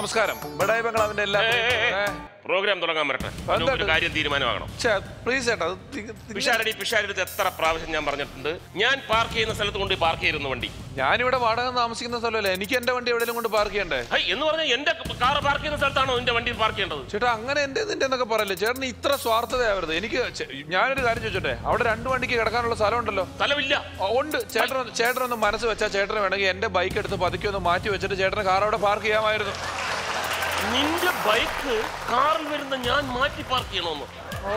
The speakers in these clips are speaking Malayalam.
നമസ്കാരം ബഡായി ബംഗ്ലാവിന്റെ എല്ലാ പ്രോഗ്രാം തുടങ്ങാൻ വരട്ടെ അതിന് മുമ്പ് ഒരു കാര്യം തീരുമാനമാകണം പ്ലീസ് ചേട്ടാ അത് തി- തി- പിഷാരടി പിഷാരടുത്ത് എത്ര പ്രാവശ്യം ഞാൻ പറഞ്ഞിട്ടുണ്ട് ഞാൻ പാർക്ക് ചെയ്യുന്ന സ്ഥലത്ത് കൊണ്ട് പാർക്ക് ചെയ്യുന്ന വണ്ടി ഞാനിവിടെ വാടക താമസിക്കുന്ന സ്ഥലമല്ലേ എനിക്ക് എന്റെ വണ്ടി എവിടെയെങ്കിലും കൊണ്ട് പാർക്ക് ചെയ്യണ്ടേ ഹൈ, എന്ന് പറഞ്ഞാൽ എന്റെ കാർ പാർക്ക് ചെയ്യുന്ന സ്ഥലത്താണോ നിന്റെ വണ്ടി പാർക്ക് ചെയ്യേണ്ടത് ചേട്ടാ അങ്ങനെ എന്റെ നിന്റെ എന്നൊക്കെ പറയല്ലേ ചേട്ടന് ഇത്ര സ്വാർത്ഥതയാവരുത് എനിക്ക് ചെ- ഞാനൊരു കാര്യം ചോദിച്ചോട്ടെ അവിടെ രണ്ട് വണ്ടിക്ക് കിടക്കാനുള്ള സ്ഥലം ഉണ്ടല്ലോ സ്ഥലമില്ല ആ, ഉണ്ട് ചേട്ടൻ ചേട്ടനൊന്ന് മനസ്സ് വെച്ചാൽ ചേട്ടന് വേണമെങ്കിൽ എന്റെ ബൈക്ക് എടുത്ത് പതുക്കെ ഒന്ന് മാറ്റി വെച്ചിട്ട് ചേട്ടന് കാർ അവിടെ പാർക്ക് ചെയ്യാമായിരുന്നു നിന്റെ ബൈക്ക് കാറിൽ വരുന്ന ഞാൻ മാറ്റി പാർക്ക് ചെയ്യണമെന്ന് ഓ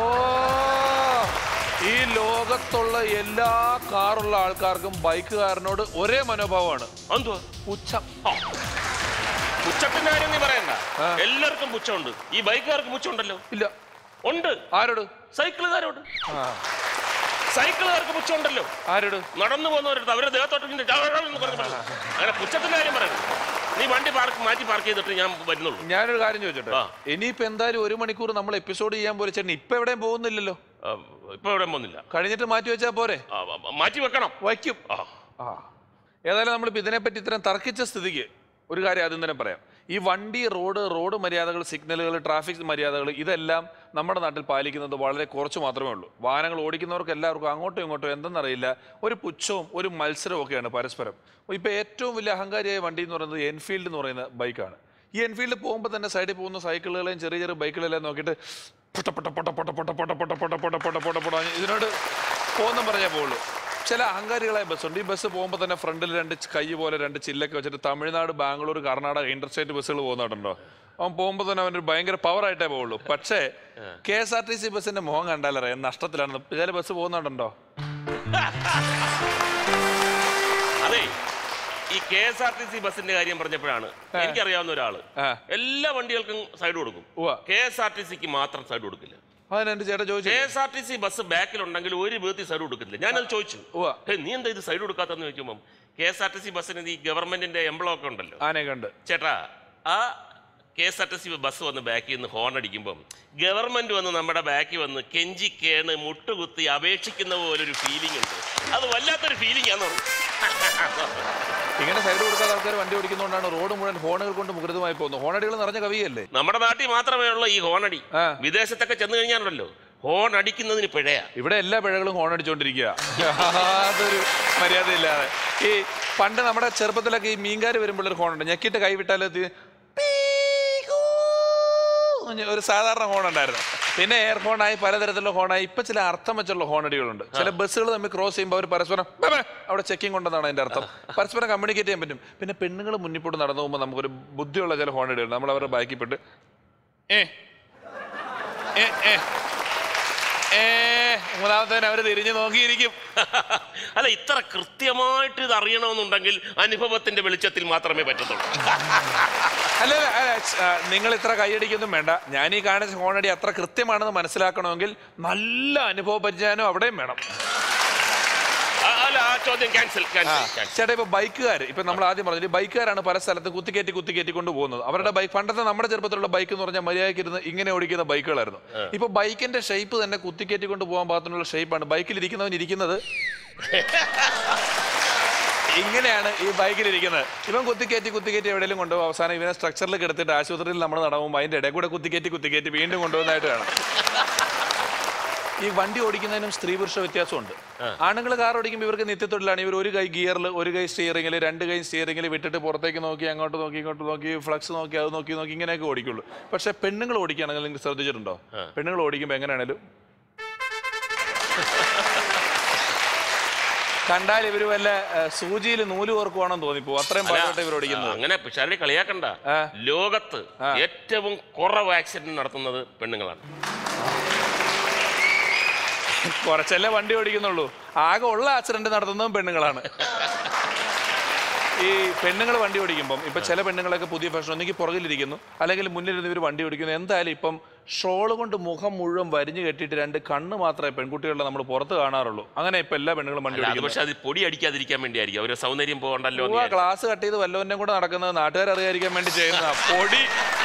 ഈ ലോകത്തുള്ള എല്ലാ കാറുള്ള ആൾക്കാർക്കും ബൈക്കുകാരനോട് ഒരേ മനോഭാവമാണ് എന്തുവാ പുച്ഛം ആ. പുച്ഛത്തിന്റെ കാര്യം നീ പറയണ്ട എല്ലാവർക്കും പുച്ഛമുണ്ട് ഈ ബൈക്കുകാർക്ക് പുച്ഛമുണ്ടല്ലോ ഇല്ല ഉണ്ട് ആരോട് സൈക്കിളുകാരോട് ആ, സൈക്കിളുകാർക്ക് പുച്ഛമുണ്ടല്ലോ ആരോട് നടന്നു പോകുന്നവരടുത്ത് അവരെ ദേഹത്തോട്ട് ഇങ്ങനെ ചാ- ചാ- എന്ന് പറഞ്ഞ് പറയും. അങ്ങനെ പുച്ഛത്തിന്റെ കാര്യം പറയരുത് നീ വണ്ടി പാർക്ക് മാറ്റി പാർക്ക് ചെയ്തിട്ട് ഞാൻ വരുന്നുള്ളൂ ഞാനൊരു കാര്യം ചോദിച്ചോട്ടെ ആ. ഇനിയിപ്പോ എന്തായാലും ഒരു മണിക്കൂർ നമ്മൾ എപ്പിസോഡ് ചെയ്യാൻ പോലെ ചേട്ടൻ ഇപ്പൊ എവിടെയും പോകുന്നില്ലല്ലോ ആ, ഇപ്പൊ എവിടെ പോകുന്നില്ല കഴിഞ്ഞിട്ട് മാറ്റി വെച്ചാ പോരെ ആ, ആ, മാറ്റി വെക്കണം വയ്ക്കും ആ ആ ഏതായാലും നമ്മളിപ്പോൾ ഇതിനെപ്പറ്റി ഇത്രയും തർക്കിച്ച സ്ഥിതിക്ക് ഒരു കാര്യം ആദ്യം തന്നെ പറയാം ഈ വണ്ടി റോഡ് റോഡ് മര്യാദകൾ സിഗ്നലുകൾ ട്രാഫിക് മര്യാദകൾ ഇതെല്ലാം നമ്മുടെ നാട്ടിൽ പാലിക്കുന്നത് വളരെ കുറച്ച് മാത്രമേ ഉള്ളൂ വാഹനങ്ങൾ ഓടിക്കുന്നവർക്ക് എല്ലാവർക്കും അങ്ങോട്ടും ഇങ്ങോട്ടും എന്തെന്നറിയില്ല ഒരു പുച്ഛവും ഒരു മത്സരവും ഒക്കെയാണ് പരസ്പരം ഇപ്പോൾ ഏറ്റവും വലിയ അഹങ്കാരിയായ വണ്ടി എന്ന് പറയുന്നത് എൻഫീൽഡ് എന്ന് പറയുന്ന ബൈക്കാണ് ഈ എൻഫീൽഡ് പോകുമ്പോൾ തന്നെ സൈഡിൽ പോകുന്ന സൈക്കിളുകളെയും ചെറിയ ചെറിയ ബൈക്കുകളെല്ലാം നോക്കിയിട്ട് പൊട്ട പൊട്ട പൊട്ട പൊട്ട പൊട്ട പൊട്ട പൊട്ട പൊട്ട പൊട്ട പൊട്ട പൊട്ട പൊട്ട ഇതിനോട് പോകുന്നു പറഞ്ഞാൽ പോകുള്ളൂ ചില അഹങ്കാരികളായ ബസ്സുണ്ട് ഈ ബസ് പോകുമ്പോൾ തന്നെ ഫ്രണ്ടിൽ രണ്ട് ച് കൈ പോലെ രണ്ട് ചില്ലൊക്കെ വെച്ചിട്ട് തമിഴ്നാട് ബാംഗ്ലൂർ കർണാടക ഇന്റർസ്റ്റേറ്റ് ബസ്സുകൾ പോകുന്നുണ്ടോ അവൻ പോകുമ്പോൾ തന്നെ അവനൊരു ഭയങ്കര പവർ ആയിട്ടേ പോകുള്ളൂ പക്ഷേ K S R T C ബസ്സിന്റെ മുഖം കണ്ടാലറിയാം നഷ്ടത്തിലാണെന്ന് ചില ബസ് പോകുന്നുണ്ടോ അതെ ഈ K S R T C ബസിന്റെ കാര്യം പറഞ്ഞപ്പോഴാണ് എനിക്കറിയാവുന്ന ഒരാള് ആ. എല്ലാ വണ്ടികൾക്കും സൈഡ് കൊടുക്കും ഉവ്വ കെ എസ് ആർ ടി സിക്ക് മാത്രം സൈഡ് കൊടുക്കില്ല അതിന് എന്റെ ചേട്ടാ ചോദിച്ചു K S R T C bus ബാക്കിലുണ്ടെങ്കിൽ ഒരു വീട്ടിൽ സൈഡ് കൊടുക്കില്ല ഞാനത് ചോദിച്ചു ഉവ്വ "ഹേ, നീ എന്താ ഇത് സൈഡ് കൊടുക്കാത്തെന്ന് ചോദിക്കുമ്പോൾ K S R T C ബസ്സിന് ഈ ഗവൺമെന്റിന്റെ എംബ്ലം ഒക്കെ ഉണ്ടല്ലോ ആനെ കണ്ട് ചേട്ടാ ആ K S R T C bus വന്ന് ബാക്കിൽ നിന്ന് ഹോൺ അടിക്കുമ്പം ഗവൺമെന്റ് വന്ന് നമ്മുടെ ബാക്കിൽ വന്ന് കെഞ്ചി കേണ് മുട്ടുകുത്തി അപേക്ഷിക്കുന്ന പോലൊരു ഫീലിംഗ് ഉണ്ട് അത് വല്ലാത്തൊരു ഫീലിംഗ് ആണെന്ന് പറഞ്ഞു ഇങ്ങനെ സൈഡ് കൊടുക്കാതെ ആൾക്കാർ വണ്ടി ഓടിക്കുന്നതുകൊണ്ടാണ് റോഡ് മുഴുവൻ ഹോണുകൾ കൊണ്ട് മുഖരിതമായി പോകുന്നത് ഹോണടികൾ നിറഞ്ഞ കവിയല്ലേ നമ്മുടെ നാട്ടിൽ മാത്രമേ ഉള്ളൂ ഈ ഹോണടി ആ. വിദേശത്തൊക്കെ ചെന്ന് കഴിഞ്ഞാലുണ്ടല്ലോ ഹോൺ അടിക്കുന്നതിന് പിഴയാ ഇവിടെ എല്ലാ പിഴകളും ഹോൺ അടിച്ചോണ്ടിരിക്കുക അതൊരു മര്യാദയില്ലാതെ ഈ പണ്ട് നമ്മുടെ ചെറുപ്പത്തിലൊക്കെ ഈ മീൻകാർ വരുമ്പോഴൊരു ഹോണുണ്ട് ഞെക്കിട്ട് കൈവിട്ടാൽ ഒരു സാധാരണ ഹോൺ ഉണ്ടായിരുന്നു പിന്നെ എയർ ഹോണായി പലതരത്തിലുള്ള ഹോണായി ഇപ്പൊ ചില അർത്ഥം വെച്ചുള്ള ഹോണടികളുണ്ട് ചില ബസ്സുകൾ തമ്മിൽ ക്രോസ് ചെയ്യുമ്പോൾ അവർ പരസ്പരം ബേ ബേ, അവിടെ ചെക്കിംഗ് ഉണ്ടെന്നാണ് അതിന്റെ അർത്ഥം പരസ്പരം കമ്മ്യൂണിക്കേറ്റ് ചെയ്യാൻ പറ്റും പിന്നെ പെണ്ണുങ്ങൾ മുന്നിപ്പോട്ട് നടന്നു പോകുമ്പോൾ നമുക്കൊരു ബുദ്ധിയുള്ള ചില ഹോണടികളുണ്ട് നമ്മൾ അവരുടെ ബാക്കിൽ പെട്ട് ഏ ഏ ഏ ഏ മൂന്നാമത്തേന് അവര് തിരിഞ്ഞു നോക്കിയിരിക്കും അല്ല ഇത്ര കൃത്യമായിട്ട് ഇത് അറിയണമെന്നുണ്ടെങ്കിൽ അനുഭവത്തിന്റെ വെളിച്ചത്തിൽ മാത്രമേ പറ്റത്തുള്ളൂ അല്ല അല്ല, ആ, നിങ്ങൾ ഇത്ര കൈയടിക്കൊന്നും വേണ്ട ഞാൻ ഈ കാണിച്ച ഹോണടി അത്ര കൃത്യമാണെന്ന് മനസ്സിലാക്കണമെങ്കിൽ നല്ല അനുഭവ പരിചാനം അവിടെയും വേണം ആ, അല്ല ആ ചോദ്യം ക്യാൻസൽ ക്യാൻസൽ ക്യാൻസൽ ചേട്ടാ ഇപ്പൊ ബൈക്കുകാർ ഇപ്പൊ നമ്മൾ ആദ്യം പറഞ്ഞു ബൈക്കുകാരാണ് പല സ്ഥലത്തും കുത്തിക്കയറ്റി കുത്തിക്കയറ്റി കൊണ്ട് പോകുന്നത് അവരുടെ ബൈക്ക് പണ്ടത്തെ നമ്മുടെ ചെറുപ്പത്തിലുള്ള ബൈക്ക് എന്ന് പറഞ്ഞാൽ മര്യാദയ്ക്ക് ഇരുന്ന് ഇങ്ങനെ ഓടിക്കുന്ന ബൈക്കുകളായിരുന്നു ഇപ്പൊ ബൈക്കിന്റെ ഷേപ്പ് തന്നെ കുത്തിക്കയറ്റി കൊണ്ട് പോകാൻ പാകത്തിനുള്ള ഷേപ്പാണ് ബൈക്കിൽ ഇരിക്കുന്നവൻ ഇരിക്കുന്നത് ഇങ്ങനെയാണ് ഈ ബൈക്കിൽ ഇരിക്കുന്നത് ഇവൻ കുത്തിക്കയറ്റി കുത്തിക്കയറ്റി എവിടെയെങ്കിലും കൊണ്ടുപോകും അവസാനം ഇവനെ സ്ട്രക്ചറിൽ കിടത്തിട്ട് ആശുപത്രിയിൽ നമ്മൾ നടക്കുമ്പോൾ അതിന്റെ ഇടയിൽ കൂടെ കുത്തിക്കയറ്റി കുത്തിക്കയറ്റി വീണ്ടും കൊണ്ടുപോകുന്നതായിട്ട് കാണാം ഈ വണ്ടി ഓടിക്കുന്നതിനും സ്ത്രീ പുരുഷ വ്യത്യാസമുണ്ട് ആണുങ്ങൾ കാർ ഓടിക്കുമ്പോൾ ഇവർക്ക് നിത്യത്തൊഴിലാണ് ഇവർ ഒരു കൈ ഗിയറിൽ ഒരു കൈ സ്റ്റിയറിംഗിൽ രണ്ട് കൈ സ്റ്റിയറിംഗിൽ വിട്ടിട്ട് പുറത്തേക്ക് നോക്കി അങ്ങോട്ട് നോക്കി ഇങ്ങോട്ട് നോക്കി ഫ്ലക്സ് നോക്കി അത് നോക്കി നോക്കി ഇങ്ങനെയൊക്കെ ഓടിക്കുള്ളൂ പക്ഷെ പെണ്ണുങ്ങൾ ഓടിക്കുകയാണെങ്കിൽ നിങ്ങൾ ശ്രദ്ധിച്ചിട്ടുണ്ടോ പെണ്ണുങ്ങൾ ഓടിക്കുമ്പോൾ എങ്ങനെയാണേലും കണ്ടാൽ ഇവർ വല്ല സൂചിയിൽ നൂല് കോർക്കുവാണെന്ന് തോന്നിപ്പോ അത്രയും പാട്ടോട്ട് ഇവർ ഓടിക്കുന്നത് അങ്ങനെ പിഷാരടി കളിയാക്കണ്ട ആ. ലോകത്ത് ഏറ്റവും കുറവ് ആക്സിഡന്റ് നടത്തുന്നത് പെണ്ണുങ്ങളാണ് കുറച്ചല്ലേ വണ്ടി ഓടിക്കുന്നുള്ളൂ ആകെ ഉള്ള ആക്സിഡന്റ് നടത്തുന്നതും പെണ്ണുങ്ങളാണ് ഈ പെണ്ണുങ്ങൾ വണ്ടി ഓടിക്കുമ്പം ഇപ്പൊ ചില പെണ്ണുങ്ങളൊക്കെ പുതിയ ഫാഷൻ ഒന്നെങ്കിൽ പുറകിലിരിക്കുന്നു അല്ലെങ്കിൽ മുന്നിലിരുന്ന് ഇവർ വണ്ടി ഓടിക്കുന്നു എന്തായാലും ഇപ്പം ഷോള് കൊണ്ട് മുഖം മുഴുവൻ വരിഞ്ഞു കെട്ടിയിട്ട് രണ്ട് കണ്ണ് മാത്രമേ പെൺകുട്ടികളുടെ നമ്മൾ പുറത്ത് കാണാറുള്ളൂ അങ്ങനെ ഇപ്പൊ എല്ലാ പെണ്ണുങ്ങളും വണ്ടി അല്ല, അത് ഓടിക്കുന്നു പക്ഷെ അത് പൊടി അടിക്കാതിരിക്കാൻ വേണ്ടിയായിരിക്കും അവര് സൗന്ദര്യം പോകണ്ടല്ലോ എന്ന് ഉവ്വ, ക്ലാസ് കട്ട് ചെയ്ത് വല്ലവന്റെ കൂടെ നടക്കുന്നത് നാട്ടുകാർ അറിയാതിരിക്കാൻ വേണ്ടി ചെയ്യുന്ന പൊടി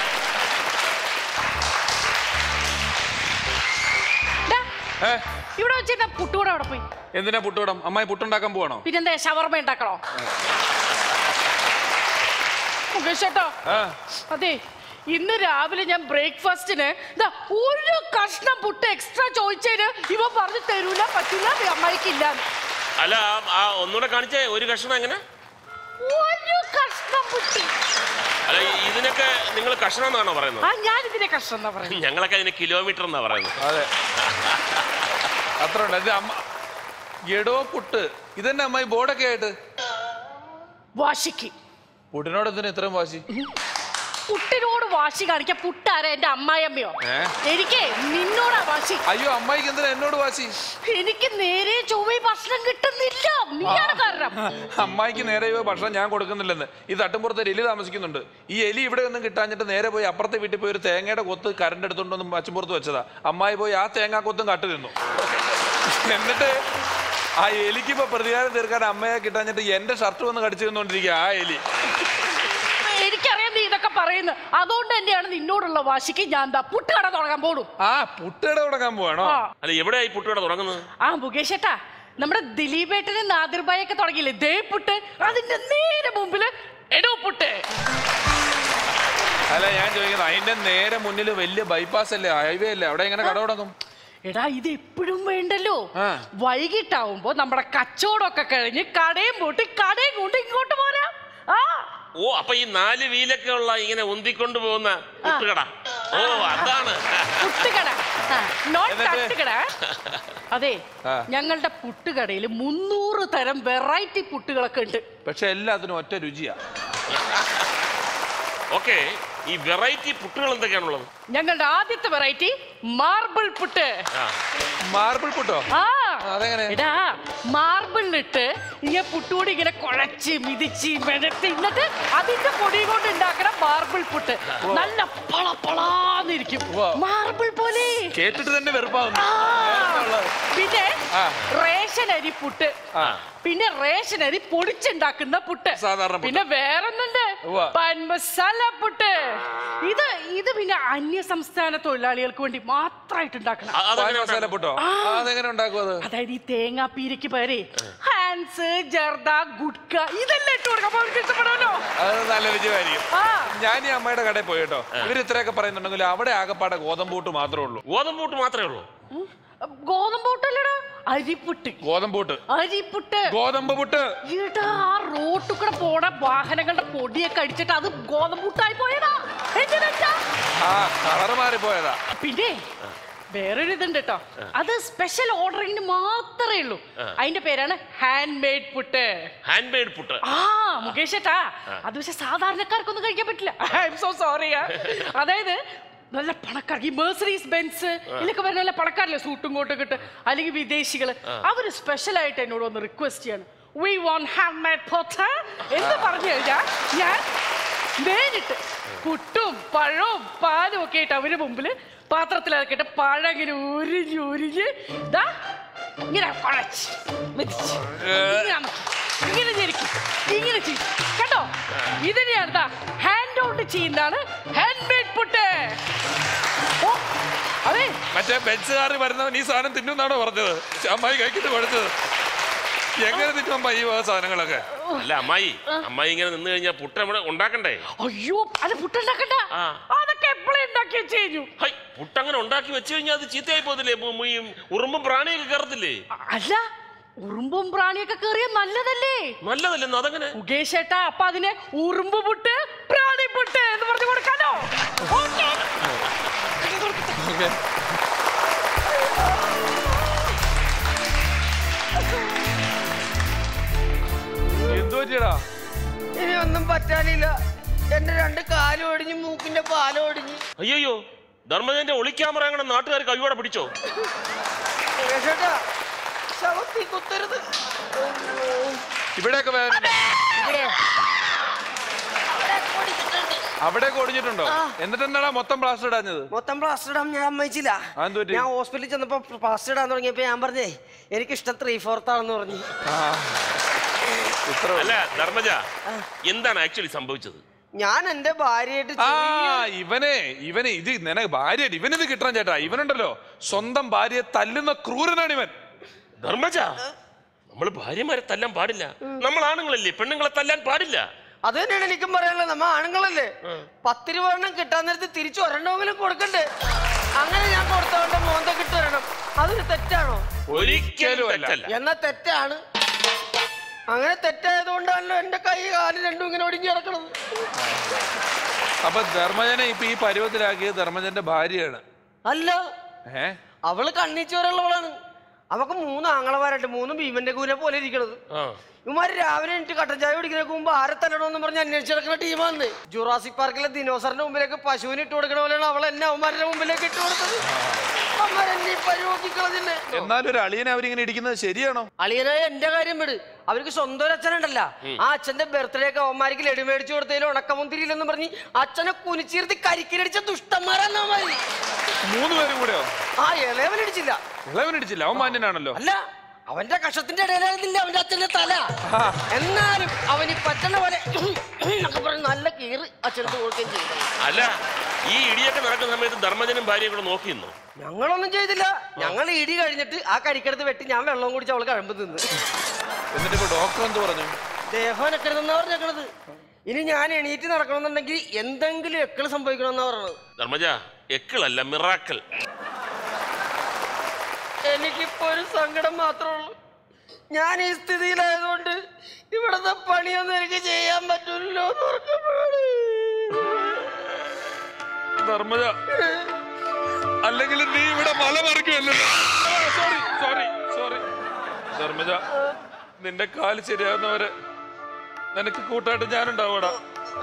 ഡാ, ഏ ഇവിടെ വെച്ചിരുന്ന പുട്ടുകൂടെ അവിടെ പോയി എന്തിനാ പുട്ടുവിടം അമ്മായി പുട്ടുണ്ടാക്കാൻ പോവാണോ പിന്നെന്താ ഷവർമ ഉണ്ടാക്കണോ മുകേഷ് ചേട്ടാ ആ അതെ ഇന്ന് രാവിലെ ഞാൻ ബ്രേക്ക്ഫാസ്റ്റിന് ദാ ഒരു കഷ്ണം പുട്ട് എക്സ്ട്രാ ചോദിച്ചതിന് ഇവ പറഞ്ഞു തരൂല പറ്റൂല അമ്മായിക്കില്ല അല്ല ആ- ആ ഒന്നുകൂടെ കാണിച്ചേ ഒരു കഷ്ണം എങ്ങനെ ഒരു കഷ്ണം പുട്ട് അല്ല ഇതിനൊക്കെ നിങ്ങൾ കഷ്ണം എന്നാണോ പറയുന്നത് ആ ഞാൻ ഇതിനെ കഷ്ണം എന്നാ പറയുന്നത് ഞങ്ങളൊക്കെ അതിന് കിലോമീറ്റർ എന്നാ പറയുന്നത് അതെ അത്ര ഉണ്ട് ഇത് അമ്മ എടോ പുട്ട് ഇതന്നെ അമ്മായി ബോർഡൊക്കെ ആയിട്ട് വാശിക്ക് പുട്ടിനോട് എന്തിനാ ഇത്രയും വാശി പുട്ടിനോട് വാശി കാണിക്കാൻ പുട്ടാരാ എന്റെ അമ്മായിയമ്മയോ ഏ? എനിക്ക് നിന്നോടാ വാശി അയ്യോ അമ്മായിക്ക് എന്തിനാ എന്നോട് വാശി എനിക്ക് നേരെ ചൊവ്വ ഭക്ഷണം കിട്ടുന്നില്ല നീയാണ് കാരണം അമ്മായിക്ക് നേരെ ഇവ ഭക്ഷണം ഞാൻ കൊടുക്കുന്നില്ലെന്ന് ഈ തട്ടുംപുറത്ത് ഒരു എലി താമസിക്കുന്നുണ്ട് ഈ എലി ഇവിടെ ഒന്നും കിട്ടാഞ്ഞിട്ട് നേരെ പോയി അപ്പുറത്തെ വീട്ടിൽ പോയി ഒരു തേങ്ങയുടെ കൊത്ത് കരണ്ട് എടുത്തോണ്ടൊന്നും പച്ചപ്പുറത്ത് വെച്ചതാ അമ്മായി പോയി ആ തേങ്ങാ കൊത്തും കട്ട് തിന്നു എന്നിട്ട് ആ എലിക്ക് ഇപ്പൊ പ്രതികാരം തീർക്കാൻ അമ്മയെ കിട്ടാഞ്ഞിട്ട് എന്റെ ഷർട്ട് വന്ന് കടിച്ചു തിന്നോണ്ടിരിക്കുക ആ എലി എനിക്കറിയാം നീ ഇതൊക്കെ പറയുന്നു അതുകൊണ്ട് തന്നെയാണ് നിന്നോടുള്ള വാശിക്ക് ഞാൻ എന്താ പുട്ടുകട തുടങ്ങാൻ പോണു ആ പുട്ടയുടെ തുടങ്ങാൻ പോവാണോ ആ അല്ല എവിടെയായി പുട്ടുകട തുടങ്ങുന്നത് ആ മുകേഷ് ഏട്ടാ നമ്മുടെ ദിലീപേട്ടനും നാദിർബായി ഒക്കെ തുടങ്ങിയില്ലേ ദേ പുട്ട് അതിന്റെ നേരെ മുമ്പില് എടോ പുട്ട് അല്ല ഞാൻ ചോദിക്കുന്നത് അതിന്റെ നേരെ മുന്നിൽ വലിയ ബൈപ്പാസ് അല്ലേ ഹൈവേ അല്ലേ അവിടെ എങ്ങനെ കട തുടങ്ങും എടാ ഇത് എപ്പോഴും വേണ്ടല്ലോ ആ. വൈകിട്ടാവുമ്പോ നമ്മുടെ കച്ചവടമൊക്കെ കഴിഞ്ഞ് കടയും പൂട്ടി കടയും കൊണ്ട് ഇങ്ങോട്ട് പോരാ ആ ഓ അപ്പൊ ഈ നാല് വീലൊക്കെ ഉള്ള ഇങ്ങനെ ഉന്തിക്കൊണ്ട് പോകുന്ന പുട്ടുകട ഓ അതാണ് പുട്ടുകട നോട്ട് എന്നിട്ട്? തട്ടുകട അതെ ആ. ഞങ്ങളുടെ പുട്ടുകടയിൽ മുന്നൂറ് തരം വെറൈറ്റി പുട്ടുകളൊക്കെ ഉണ്ട് പക്ഷെ എല്ലാത്തിനും ഒറ്റ രുചിയാ ഓക്കെ ഈ വെറൈറ്റി പുട്ടുകൾ എന്തൊക്കെയാണുള്ളത് ഞങ്ങളുടെ ആദ്യത്തെ വെറൈറ്റി മാർബിൾ പുട്ട് ആ മാർബിൾ പുട്ടോ ആ അതെങ്ങനെ? എടാ മാർബിളിലിട്ട് ഇങ്ങനെ പുട്ടുകൂടി ഇങ്ങനെ കുഴച്ച് മിതിച്ച് മെനത്ത് എന്നിട്ട് അതിന്റെ പൊടി കൊണ്ട് ഉണ്ടാക്കണ മാർബിൾ പുട്ട് നല്ല പള പളാന്നിരിക്കും ഉവ്വ. മാർബിൾ പോലെ കേട്ടിട്ട് തന്നെ വെറുപ്പാവുന്നു ആ. ഉള്ളത്? പിന്നെ ആ. റേഷൻ അരി പുട്ട് ആ. പിന്നെ റേഷൻ അരി പൊടിച്ചുണ്ടാക്കുന്ന പുട്ട് സാധാരണ പുട്ട്. പിന്നെ വേറൊന്നുണ്ട് ഉവ്വ. പാൻ മസാല പുട്ട് ഇത് ഇത് പിന്നെ അന്യ സംസ്ഥാന തൊഴിലാളികൾക്ക് വേണ്ടി മാത്രമായിട്ട് ഉണ്ടാക്കണം അ- അതെങ്ങനെ പാൻ മസാല ഉണ്ടാക്കും? പുട്ടോ ആ. ആ, അതെങ്ങനെ ഉണ്ടാക്കും അത് അതായത് ഈ തേങ്ങാപ്പീരയ്ക്ക് പേരെ ഹാൻസ് ജർദ ഗുഡ്ക ഇതെല്ലാം ഇട്ട് കൊടുക്കാം അപ്പൊ അവർക്ക് ഇഷ്ടപ്പെടുമല്ലോ അത് നല്ല രുചിയായിരിക്കും ആ ഞാൻ ഈ അമ്മയുടെ കടയിൽ പോയി കേട്ടോ ഇവർ ഇത്രയൊക്കെ പറയുന്നുണ്ടെങ്കിൽ അവിടെ ആകെപ്പാടെ ഗോതമ്പൂട്ട് മാത്രമേ ഉള്ളൂ ഗോതമ്പൂട്ട് മാത്രമേ ഉള്ളൂ ഉം. ഗോതമ്പൂട്ടല്ലടാ അരിപ്പുട്ട് ഗോതമ്പൂട്ട് അരിപ്പുട്ട് ഗോതമ്പ് പുട്ട് ഈടാ ആ റോട്ടിൽ കൂടെ പോണ വാഹനങ്ങളുടെ പൊടിയൊക്കെ അടിച്ചിട്ട് അത് ഗോതമ്പൂട്ടായി പോയതാ എന്തിനാ ആ കളറ് മാറിപ്പോയതാ പിന്നെ വേറൊരു ഇതുണ്ട് കേട്ടോ അത് സ്പെഷ്യൽ ഓർഡറിങ്ങിന് മാത്രമേ ഉള്ളൂ അതിന്റെ പേരാണ് hand made puttu hand made puttu ആ മുകേഷ് ഏട്ടാ അത് പക്ഷെ സാധാരണക്കാർക്കൊന്നും കഴിക്കാൻ പറ്റില്ല ഐ എം സോ സോറി അതായത് നല്ല പണക്കാർ ഈ മേഴ്സറീസ് ബെൻസ് ഇതിലൊക്കെ വരുന്ന നല്ല പണക്കാരില്ലേ സൂട്ടും കോട്ടും കിട്ട് അല്ലെങ്കിൽ വിദേശികള് അവര് സ്പെഷ്യൽ ആയിട്ട് എന്നോട് ഒന്ന് റിക്വസ്റ്റ് ചെയ്യാണ് വി വോണ്ട് ഹാവ് മേഡ് പൊട്ട് എന്ന് പറഞ്ഞു കഴിഞ്ഞാൽ ഞാൻ നേരിട്ട് പുട്ടും പഴവും പാലും ഒക്കെ ആയിട്ട് അവരുടെ മുമ്പിൽ പാത്രത്തിലാക്കിയിട്ട് പഴം ഇങ്ങനെ ഉരിഞ്ഞ് ഉരിഞ്ഞ് ദാ ഇങ്ങനെ കുഴച്ച് മെതിച്ച് ഇങ്ങനെ അമക്കി, ഇങ്ങനെ ഞെരുക്കി ഇങ്ങനെ ചെയ്യും കേട്ടോ ഇതിനെയാണ് ദാ ഹാൻഡ് ഔട്ട് ചെയ്യുന്നതാണ് ഹാൻഡ് മെയ്ഡ് പുട്ട് ഓ അതെ മറ്റേ ബെഞ്ചുകാർ വരുന്നവൻ ഈ സാധനം തിന്നുന്നാണോ പറഞ്ഞത് അമ്മായി കഴിക്കിട്ട് പഠിച്ചത് എങ്ങനെ തിന്നും അമ്മ ഈ വക സാധനങ്ങളൊക്കെ അല്ല അമ്മായി അമ്മായി ഇങ്ങനെ നിന്ന് കഴിഞ്ഞാൽ പുട്ട് നമ്മുടെ ഉണ്ടാക്കണ്ടേ അയ്യോ അത് പുട്ടുണ്ടാക്കണ്ട ആ. അതൊക്കെ എപ്പോഴും ഉണ്ടാക്കി വെച്ച് കഴിഞ്ഞു ഹൈ പുട്ട് അങ്ങനെ ഉണ്ടാക്കി വെച്ച് കഴിഞ്ഞാൽ അത് ചീത്തയായി പോകത്തില്ലേ ഉം, ഈ ഉറുമ്പും പ്രാണിയൊക്കെ കയറത്തില്ലേ അ- അല്ല ഉറുമ്പും പ്രാണിയൊക്കെ കേറിയ നല്ലതല്ലേ നല്ലതല്ലെന്ന് അതങ്ങനെ മുകേഷ് ഏട്ടാ അപ്പൊ അതിന് ഉറുമ്പ് പുട്ട് പ്രാണി പുട്ട് എന്ന് പറഞ്ഞു കൊടുക്കാലോ ഓക്കേ. എന്തു പറ്റിയടാ ഇനി ഒന്നും പറ്റാനില്ല എന്റെ രണ്ട് കാലും ഒടിഞ്ഞ് മൂക്കിന്റെ പാലം ഒടിഞ്ഞ് അയ്യോ ധർമ്മജന്റെ ഒളിക്യാമറ അങ്ങനെ നാട്ടുകാർ കൈയോടെ പിടിച്ചോ കേട്ടോ ശവത്തി കുത്തരുത് ഇവിടെയൊക്കെ വേദന അവിടെ ഒടിഞ്ഞിട്ടുണ്ടോ എന്നിട്ട് എന്താടാ മൊത്തം പ്ലാസ്റ്റർ ഇടാഞ്ഞത് മൊത്തം പ്ലാസ്റ്റർ ഇടാൻ ഞാൻ സമ്മതിച്ചില്ല അതെന്ത് പറ്റി? ഞാൻ ഹോസ്പിറ്റലിൽ ചെന്നപ്പോ പ്ലാസ്റ്റർ ഇടാൻ തുടങ്ങിയപ്പോ ഞാൻ പറഞ്ഞേ എനിക്ക് ഇഷ്ടം ത്രീ ഫോർത്ത് ആണെന്ന് പറഞ്ഞു ആ. ഇത്ര അല്ല ധർമ്മജ എന്താണ് ആക്ച്വലി സംഭവിച്ചത് ഞാൻ എന്റെ ഭാര്യയായിട്ട് ആ ചെറിയ- ഇവനെ ഇവനെ ഇത് നിനക്ക് ഭാര്യ ഇവനിത് കിട്ടണം ചേട്ടാ ഇവനുണ്ടല്ലോ സ്വന്തം ഭാര്യയെ തല്ലുന്ന ക്രൂരനാണ് ഇവൻ ധർമ്മജ നമ്മൾ ഭാര്യമാരെ തല്ലാൻ പാടില്ല നമ്മൾ ആണുങ്ങളല്ലേ പെണ്ണുങ്ങളെ തല്ലാൻ പാടില്ല അത് തന്നെയാണ് എനിക്കും പറയാനുള്ളത് നമ്മ ആണുങ്ങളല്ലേ പത്ത് രൂപ എണ്ണം കിട്ടാൻ നേരത്ത് തിരിച്ചു ഒരെണ്ണമെങ്കിലും കൊടുക്കണ്ടേ അങ്ങനെ ഞാൻ കൊടുത്തോണ്ട് മോന്ത കിട്ടുവരണം അതൊരു തെറ്റാണോ ഒരിക്കലും അല്ല. തെറ്റല്ല എന്നാ തെറ്റാണ് അങ്ങനെ തെറ്റായതുകൊണ്ടാണല്ലോ എന്റെ കൈ കാല് രണ്ടും ഇങ്ങനെ ഒടിഞ്ഞു കിടക്കണത് അപ്പൊ ധർമ്മജനെ ഇപ്പൊ ഈ പരുവത്തിലാക്കിയത് ധർമ്മജന്റെ ഭാര്യയാണ് അല്ല ഏ അവള് കണ്ണിച്ചോരുള്ളവളാണ് അവക്ക് മൂന്ന് ആങ്ങളമാരുണ്ട് മൂന്നും ഭീമന്റെ കൂനെ പോലെ ഇരിക്കണത് ആ ഇവന്മാര് രാവിലെ എനിക്ക് കട്ടൻ ചായ കുടിക്കുന്നതിന് മുമ്പ് ആരെ തല്ലണമെന്ന് പറഞ്ഞ് അന്വേഷിച്ച് നടക്കുന്ന ടീമാണ് ജുറാസിക് പാർക്കിലെ ദിനോസറിന്റെ മുമ്പിലേക്ക് പശുവിന് ഇട്ട് കൊടുക്കണ പോലെയാണ് അവൾ എന്നെ അവന്മാരുടെ മുമ്പിലേക്ക് ഇട്ട് കൊടുത്തത് അവന്മാരെന്നെ പരിപാടിക്കളതിന്നെ എന്നാലും ഒരു അളിയനെ അവരിങ്ങനെ ഇടിക്കുന്നത് ശരിയാണോ അളിയനായ എന്റെ കാര്യം വിട് അവർക്ക് സ്വന്തം ഒരു അച്ഛനുണ്ടല്ല ആ അച്ഛന്റെ ബർത്ത്ഡേ ഒക്കെ അവന്മാർക്ക് ലഡു മേടിച്ചു കൊടുത്തതിൽ ഉണക്കമുന്തിരിയില്ലെന്ന് പറഞ്ഞ് അച്ഛനെ കുനിച്ചീർത്തി കരിക്കിലടിച്ച ദുഷ്ടന്മാരാണ് അവന്മാര് മൂന്ന് പേരും കൂടെയോ ആ ഇളയവനടിച്ചില്ല ഇളവനടിച്ചില്ല അവൻ മാന്യനാണല്ലോ അല്ല അവന്റെ കഷത്തിന്റെ ഇടയിലായിരുന്നില്ല അവന്റെ അച്ഛന്റെ തല എന്നാലും അവന് പറ്റുന്ന പോലെ എന്നൊക്കെ പറഞ്ഞ് നല്ല കീറ് അച്ഛനത്ത് കൊടുക്കുകയും ചെയ്തു അല്ല ഈ ഇടിയൊക്കെ നടക്കുന്ന സമയത്ത് ധർമ്മജനും ഭാര്യയും കൂടെ നോക്കിയിരുന്നു ഞങ്ങളൊന്നും ചെയ്തില്ല ഞങ്ങൾ ഇടി കഴിഞ്ഞിട്ട് ആ കരിക്കടുത്ത് വെട്ടി ഞാൻ വെള്ളം കുടിച്ച് അവൾ കഴമ്പ് തിന്ന് എന്നിട്ട് ഇപ്പൊ ഡോക്ടർ എന്ത് പറഞ്ഞു ദേഹം എക്കരുതെന്നാ പറഞ്ഞേക്കണത് ഇനി ഞാൻ എണീറ്റ് നടക്കണമെന്നുണ്ടെങ്കിൽ എന്തെങ്കിലും എക്കള് സംഭവിക്കണമെന്നാ പറഞ്ഞത് ധർമ്മജ എക്കിളല്ല മിറാക്കൽ എനിക്കിപ്പോ ഒരു സങ്കടം മാത്രമേ ഉള്ളൂ ഞാൻ ഈ സ്ഥിതിയിലായതുകൊണ്ട് ഇവിടുത്തെ പണിയൊന്നും എനിക്ക് ചെയ്യാൻ പറ്റില്ലല്ലോ എന്ന് ഓർക്കുമ്പോഴാണ് ധർമ്മജ അല്ലെങ്കിൽ നീ ഇവിടെ മല മറിക്കുമല്ലോ സോറി സോറി സോറി ധർമ്മജ നിന്റെ കാല് ശരിയാവുന്നവരെ നിനക്ക് കൂട്ടായിട്ട് ഞാനുണ്ടാവൂടാ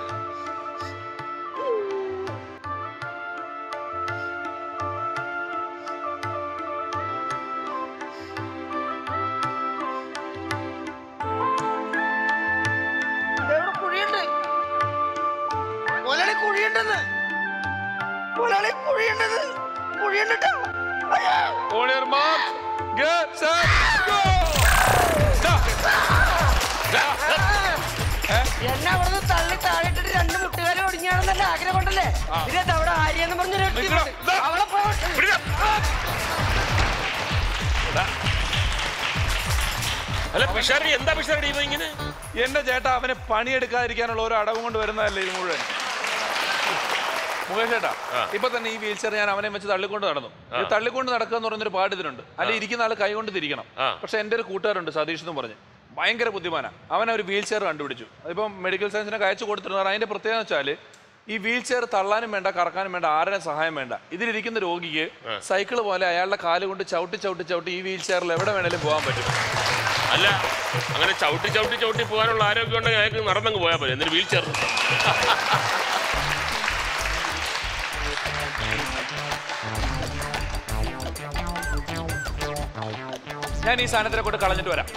എവിടെ കുഴിയുണ്ട് മുതലാളി കുഴിയുണ്ടെന്ന് മുതലാളി കുഴിയുണ്ടെന്ന് കുഴിയുണ്ടിട്ടാ On your mark, get set, go! എന്നെ അവിടുന്ന് തള്ളി താഴെട്ടിട്ട് രണ്ട് മുട്ടുകാരെ ഒടിഞ്ഞാണെന്നല്ല ആഗ്രഹം കൊണ്ടല്ലേ ഇതിനകത്ത് അവിടെ ആര്യെന്ന് പറഞ്ഞൊരു വ്യക്തിയുണ്ട്. ദാ. അവളെ പോയിട്ട് അല്ല പിഷാരടി എന്താ പിഷാരടി ഇപ്പൊ ഇങ്ങനെ എന്റെ ചേട്ടാ അവനെ പണിയെടുക്കാതിരിക്കാനുള്ള ഓരോ അടവും കൊണ്ട് വരുന്നതല്ലേ ഇത് മുഴുവൻ മുകേഷ് ചേട്ടാ ആ. ഇപ്പൊ തന്നെ ഈ വീൽ ചെയർ ഞാൻ അവനെ വെച്ച് തള്ളിക്കൊണ്ട് നടന്നു ഇത് തള്ളിക്കൊണ്ട് നടക്കുക എന്ന് പറയുന്നൊരു പാട് ഇതിനുണ്ട് അല്ലെ ഇരിക്കുന്ന ആൾ കൈ കൊണ്ട് തിരിക്കണം ആ. പക്ഷെ എന്റെ ഒരു കൂട്ടുകാരുണ്ട് സതീഷ് എന്ന് പറഞ്ഞ് ഭയങ്കര ബുദ്ധിമാനാ അവൻ ഒരു വീൽ ചെയർ കണ്ടുപിടിച്ചു അതിപ്പം മെഡിക്കൽ സയൻസിനൊക്കെ അയച്ചു കൊടുത്തിരുന്നത് അതിന്റെ പ്രത്യേകത വെച്ചാൽ ഈ വീൽ ചെയർ തള്ളാനും വേണ്ട കറക്കാനും വേണ്ട ആരുടെയും സഹായം വേണ്ട ഇതിലിരിക്കുന്ന രോഗിക്ക് സൈക്കിൾ പോലെ അയാളുടെ കാല് കൊണ്ട് ചവിട്ടി ചവിട്ടി ചവിട്ടി ഈ വീൽ ചെയറിൽ എവിടെ വേണേലും പോകാൻ പറ്റും അല്ല അങ്ങനെ ചവിട്ടി ചവിട്ടി ചവിട്ടി പോകാനുള്ള ആരോഗ്യം ഉണ്ടെങ്കിൽ അയാൾക്ക് നടന്നങ്ങ് പോയാൽ മതി എന്നിട്ട് വീൽ ചെയർ ഞാൻ ഈ സാധനത്തിനെ കൊണ്ട് കളഞ്ഞിട്ട് വരാം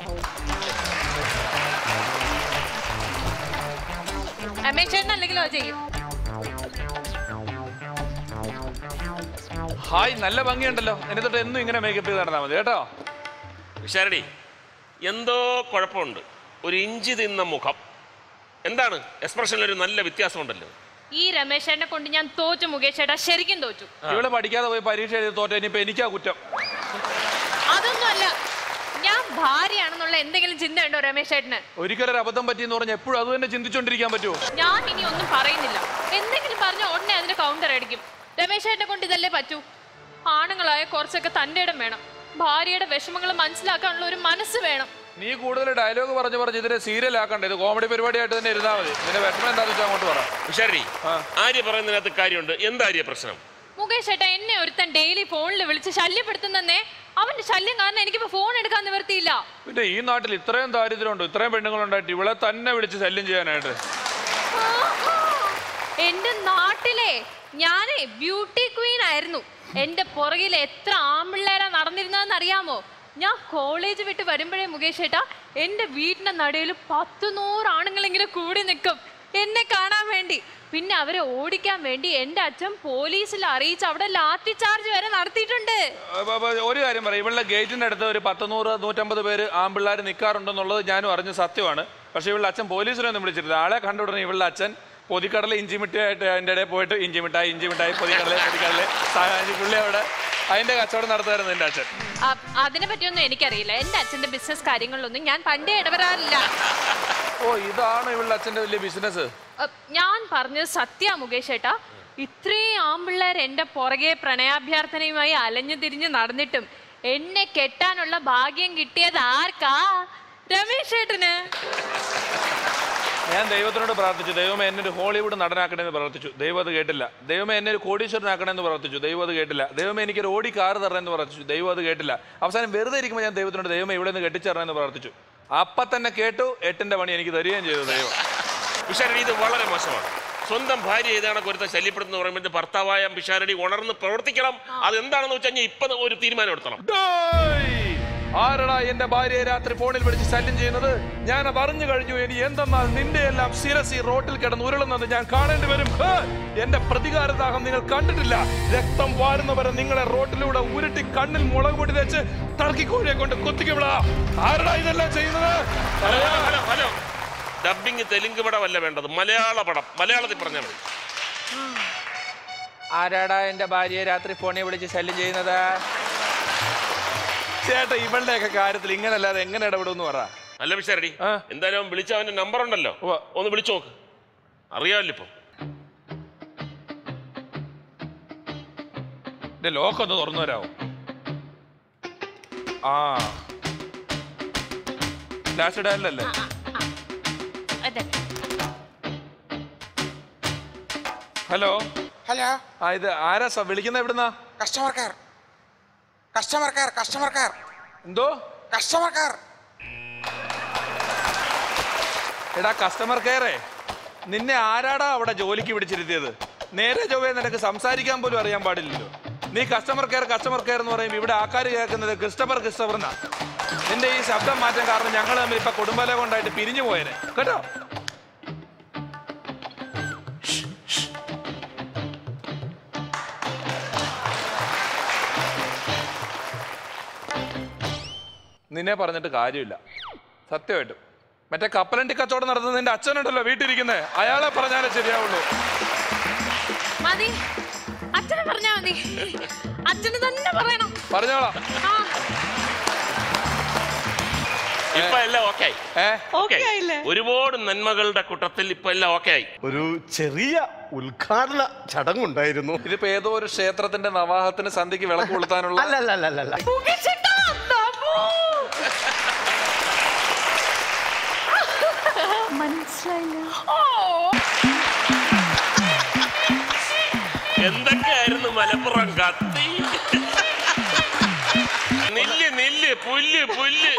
രമേശേട്ടൻ അല്ലെങ്കിലോ ചെയ്യും ഹായ് നല്ല ഭംഗിയുണ്ടല്ലോ എന്നെ തൊട്ട് എന്നും ഇങ്ങനെ മേക്കപ്പ് ചെയ്ത് നടന്നാൽ മതി കേട്ടോ പിഷാരടി എന്തോ കുഴപ്പമുണ്ട് ഒരു ഇഞ്ചി തിന്ന മുഖം എന്താണ് എക്സ്പ്രഷനിൽ ഒരു നല്ല വ്യത്യാസമുണ്ടല്ലോ ഈ രമേശേട്ടനെ കൊണ്ട് ഞാൻ തോറ്റു മുകേഷ് ചേട്ടാ ശരിക്കും തോറ്റു ഇവള് പഠിക്കാതെ പോയി പരീക്ഷ എഴുതി തോറ്റ ഇനിയിപ്പോ എനിക്കാ കുറ്റം അതൊന്നുമല്ല ഞാൻ ഭാര്യയാണെന്നുള്ള എന്തെങ്കിലും ചിന്ത ഉണ്ടോ രമേശ് ചേട്ടന് ഒരിക്കലൊരു അബദ്ധം പറ്റിയെന്ന് പറഞ്ഞാൽ എപ്പോഴും അത് തന്നെ ചിന്തിച്ചോണ്ടിരിക്കാൻ പറ്റുമോ ഞാൻ ഇനി ഒന്നും പറയുന്നില്ല എന്തെങ്കിലും പറഞ്ഞ ഉടനെ അതിന് കൗണ്ടർ അടിക്കും രമേശ് ചേട്ടനെ കൊണ്ട് ഇതല്ലേ പറ്റൂ ആണുങ്ങളായ കുറച്ചൊക്കെ തൻ്റെ ഇടം വേണം ഭാര്യയുടെ വിഷമങ്ങൾ മനസ്സിലാക്കാനുള്ള ഒരു മനസ്സ് വേണം നീ കൂടുതൽ ഡയലോഗ് പറഞ്ഞു പറഞ്ഞ് ഇതിനെ സീരിയൽ ആക്കണ്ട ഇത് കോമഡി പരിപാടിയായിട്ട് തന്നെ ഇരുന്നാൽ മതി ഇതിന്റെ വിഷമം എന്താണെന്ന് വെച്ചാൽ അങ്ങോട്ട് പറ പിഷാരടി ആ. ആര്യ പറയുന്നതിനകത്ത് കാര്യമുണ്ട് എന്താ ആര്യ പ്രശ്നം മുകേഷ് ചേട്ടാ എന്നെ ഒരുത്തൻ ഡെയിലി ഫോണിൽ വിളിച്ച് ശല്യപ്പെടുത്തുന്നേ അവന്റെ ശല്യം കാരണം എനിക്കിപ്പോ ഫോൺ എടുക്കാൻ നിവർത്തിയില്ല പിന്നെ ഈ നാട്ടിൽ ഇത്രയും ദാരിദ്ര്യമുണ്ട് ഇത്രയും പെണ്ണുങ്ങളുണ്ടായിട്ട് ഇവളെ തന്നെ വിളിച്ച് ശല്യം ചെയ്യാനായിട്ട് ആഹാ. എന്റെ നാട്ടിലെ ഞാനേ ബ്യൂട്ടി ക്വീൻ ആയിരുന്നു എന്റെ പുറകിൽ എത്ര ആമ്പിള്ളേരാ നടന്നിരുന്നതെന്ന് അറിയാമോ ഞാൻ കോളേജ് വിട്ട് വരുമ്പോഴേ മുകേഷ് ഏട്ടാ എന്റെ വീടിന്റെ നടയിൽ പത്ത് നൂറ് ആണുങ്ങളെങ്കിലും കൂടി നിൽക്കും എന്നെ കാണാൻ വേണ്ടി പിന്നെ അവരെ ഓടിക്കാൻ വേണ്ടി എന്റെ അച്ഛൻ പോലീസിൽ അറിയിച്ച് അവിടെ ലാത്തി ചാർജ് വരെ നടത്തിയിട്ടുണ്ട് അപ്പൊ- അപ്പൊ ഒരു കാര്യം പറയാം ഇവളുടെ ഗേറ്റിന്റെ അടുത്ത് ഒരു പത്ത് നൂറ് നൂറ്റമ്പത് പേര് ആമ്പിള്ളേർ നിൽക്കാറുണ്ടെന്നുള്ളത് ഞാനും അറിഞ്ഞ സത്യമാണ് പക്ഷെ ഇവളുടെ അച്ഛൻ പോലീസിലൊന്നും വിളിച്ചിട്ടില്ല ആളെ കണ്ടുടനെ ഇവളുടെ അച്ഛൻ പൊതിക്കടല ഇഞ്ചി മിഠായിട്ട് അതിൻ്റെ ഇടയിൽ പോയിട്ട് ഇഞ്ചി മിഠായി ഇഞ്ചി മിഠായി പൊതിക്കടല പൊതിക്കടല സാധനം പുള്ളി അവിടെ അതിന്റെ കച്ചവടം നടത്തുമായിരുന്നു എൻ്റെ അച്ഛൻ അ- അതിനെ പറ്റിയൊന്നും എനിക്കറിയില്ല എന്റെ അച്ഛന്റെ ബിസിനസ് കാര്യങ്ങളിലൊന്നും ഞാൻ പണ്ടേ ഇടപെടാറില്ല ഓ ഇതാണ് ഇവളുടെ അച്ഛന്റെ വലിയ ബിസിനസ് അ, ഞാൻ പറഞ്ഞത് സത്യ മുകേഷ് ഏട്ടാ ഇത്രയും ആമ്പിള്ളേർ എന്റെ പുറകെ പ്രണയാഭ്യർത്ഥനയുമായി അലഞ്ഞു തിരിഞ്ഞ് നടന്നിട്ടും എന്നെ കെട്ടാനുള്ള ഭാഗ്യം കിട്ടിയത് ആർക്കാ രമേശ് ഏട്ടന് ഞാൻ ദൈവത്തിനോട് പ്രാർത്ഥിച്ചു ദൈവമേ എന്നെ ഒരു ഹോളിവുഡ് നടനാക്കണമെന്ന് പ്രാർത്ഥിച്ചു ദൈവം അത് കേട്ടില്ല ദൈവമേ എന്നെ ഒരു കോടീശ്വരനാക്കണമെന്ന് പ്രാർത്ഥിച്ചു ദൈവം അത് കേട്ടില്ല ദൈവമേ എനിക്ക് ഒരു ഓടി കാറ് തരണമെന്ന് പ്രാർത്ഥിച്ചു ദൈവം അത് കേട്ടില്ല അവസാനം വെറുതെ ഇരിക്കുമ്പോൾ ഞാൻ ദൈവത്തിനോട് ദൈവമേ ഇവിടെ നിന്ന് കെട്ടിച്ചേരണമെന്ന് പ്രാർത്ഥിച്ചു അപ്പൊ തന്നെ കേട്ടു എട്ടിന്റെ പണി എനിക്ക് തരികയും ചെയ്തു ദൈവം പിഷാരടി ഇത് വളരെ മോശമാണ് സ്വന്തം ഭാര്യ ഏതാണ് ഒരുത്ത ശല്യപ്പെടുത്തുന്ന പറയുമ്പോൾ ഭർത്താവായ പിഷാരടി ഉണർന്ന് പ്രവർത്തിക്കണം അത് എന്താണെന്ന് വെച്ച് കഴിഞ്ഞാൽ ഇപ്പൊ ഒരു തീരുമാനം എടുക്കണം ഡേയ്! ആരടാ എന്റെ ഭാര്യയെ രാത്രി ഫോണിൽ വിളിച്ച് ശല്യം ചെയ്യുന്നത് ഞാൻ അത് അറിഞ്ഞു കഴിഞ്ഞു ഇനി എന്തെന്നാൽ നിന്റെ എല്ലാം ശിരസി റോട്ടിൽ കിടന്ന് ഉരുളുന്നത് ഞാൻ കാണേണ്ടി വരും ഹേ! എന്റെ പ്രതികാരദാഹം നിങ്ങൾ കണ്ടിട്ടില്ല രക്തം വാരുന്നവരെ നിങ്ങളെ റോട്ടിലൂടെ ഉരുട്ടി കണ്ണിൽ മുളക് പൊടി വെച്ച് ടർക്കിക്കോഴിയെ കൊണ്ട് കുത്തിക്കവിടാ ആരടാ ഇതെല്ലാം ചെയ്യുന്നത് hello hello hello dubbing Telugu പടമല്ല വേണ്ടത് മലയാള പടം മലയാളത്തിൽ പറഞ്ഞാൽ മതി ആരാടാ എന്റെ ഭാര്യയെ രാത്രി ഫോണിൽ വിളിച്ച് ശല്യം ചെയ്യുന്നത് ചേട്ടാ ഇവളുടെയൊക്കെ കാര്യത്തിൽ ഇങ്ങനെ അല്ലാതെ എങ്ങനെ ഇടപെടുമെന്ന് പറ അല്ല പിഷാരടി ആ. എന്തായാലും വിളിച്ച അവന്റെ നമ്പർ ഉണ്ടല്ലോ ഉവ്വ. ഒന്ന് വിളിച്ചു നോക്ക് അറിയാമല്ലോ ഇപ്പൊ എന്റെ ലോക്ക് ഒന്ന് തുറന്നു തരാമോ ആ ലാസ്റ്റ് ഡയലല്ലേ അതെ ഹലോ ഹലോ ആ ഇത് ആരാ സ- വിളിക്കുന്ന എവിടുന്നാ customer care customer care customer care എന്തോ കസ്റ്റമർ കെയർ എടാ കസ്റ്റമർ കെയറേ നിന്നെ ആരാടാ അവിടെ ജോലിക്ക് പിടിച്ചിരുത്തിയത് നേരെ ചൊവ്വേ നിനക്ക് സംസാരിക്കാൻ പോലും അറിയാൻ പാടില്ലല്ലോ നീ കസ്റ്റമർ കെയർ കസ്റ്റമർ കെയർ എന്ന് പറയുമ്പോൾ ഇവിടെ ആൾക്കാർ കേൾക്കുന്നത് ക്രിസ്റ്റഫർ ക്രിസ്റ്റഫർ എന്നാ നിന്റെ ഈ ശബ്ദം മാറ്റം കാരണം ഞങ്ങൾ തമ്മിൽ ഇപ്പൊ കുടുംബല കൊണ്ടായിട്ട് പിരിഞ്ഞു പോയേനെ കേട്ടോ നിന്നെ പറഞ്ഞിട്ട് കാര്യമില്ല സത്യമായിട്ടും മറ്റേ കപ്പലണ്ടി കച്ചവടം നടത്തുന്ന നിന്റെ അച്ഛനുണ്ടല്ലോ വീട്ടിലിരിക്കുന്നത് അയാളെ പറഞ്ഞാലേ ശരിയാവുള്ളൂ മതി അച്ഛനെ പറഞ്ഞാ മതി അച്ഛന് തന്നെ പറയണം പറഞ്ഞോളാം ആ ഇപ്പൊ എല്ലാം ഓക്കെ ആയി ഏ ഓക്കെ ഒരുപാട് നന്മകളുടെ കൂട്ടത്തിൽ ഇപ്പൊ എല്ലാം ഓക്കെ ആയി ഒരു ചെറിയ ഉദ്ഘാടന ചടങ്ങുണ്ടായിരുന്നു ഇതിപ്പോ ഏതോ ഒരു ക്ഷേത്രത്തിന്റെ നവാഹത്തിന് സന്ധ്യക്ക് വിളക്ക് കൊളുത്താനുള്ള അല്ല അല്ല അല്ല അല്ല മുകേഷ് ഏട്ടാ, നമോ. ഓ എന്തൊക്കെയായിരുന്നു മലപ്പുറം കത്തി നില്ല് നില്ല് പുല്ല് പുല്ല്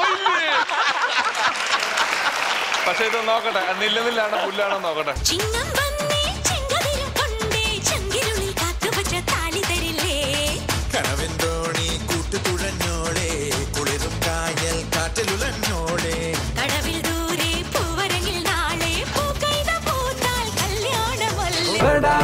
പക്ഷെ ഇത് നോക്കട്ടെ നെല്ല് നെല്ലാണോ പുല്ലാണോ നോക്കട്ടെ ചിങ്ങം വന്നേ ചെങ്കതിരും കൊണ്ടേ ചങ്കിരുളിൽ കാത്തുവച്ച താലി തരില്ലേ കനവിൻ തോണി കൂട്ടുകുഴഞ്ഞോളെ കുളിരും കായൽ കാറ്റിലുലഞ്ഞോളെ കടവിൽ ദൂരെ പൂവരങ്ങിൽ നാളെ പൂക്കൈത പൂത്താൽ കല്യാണമല്ലേ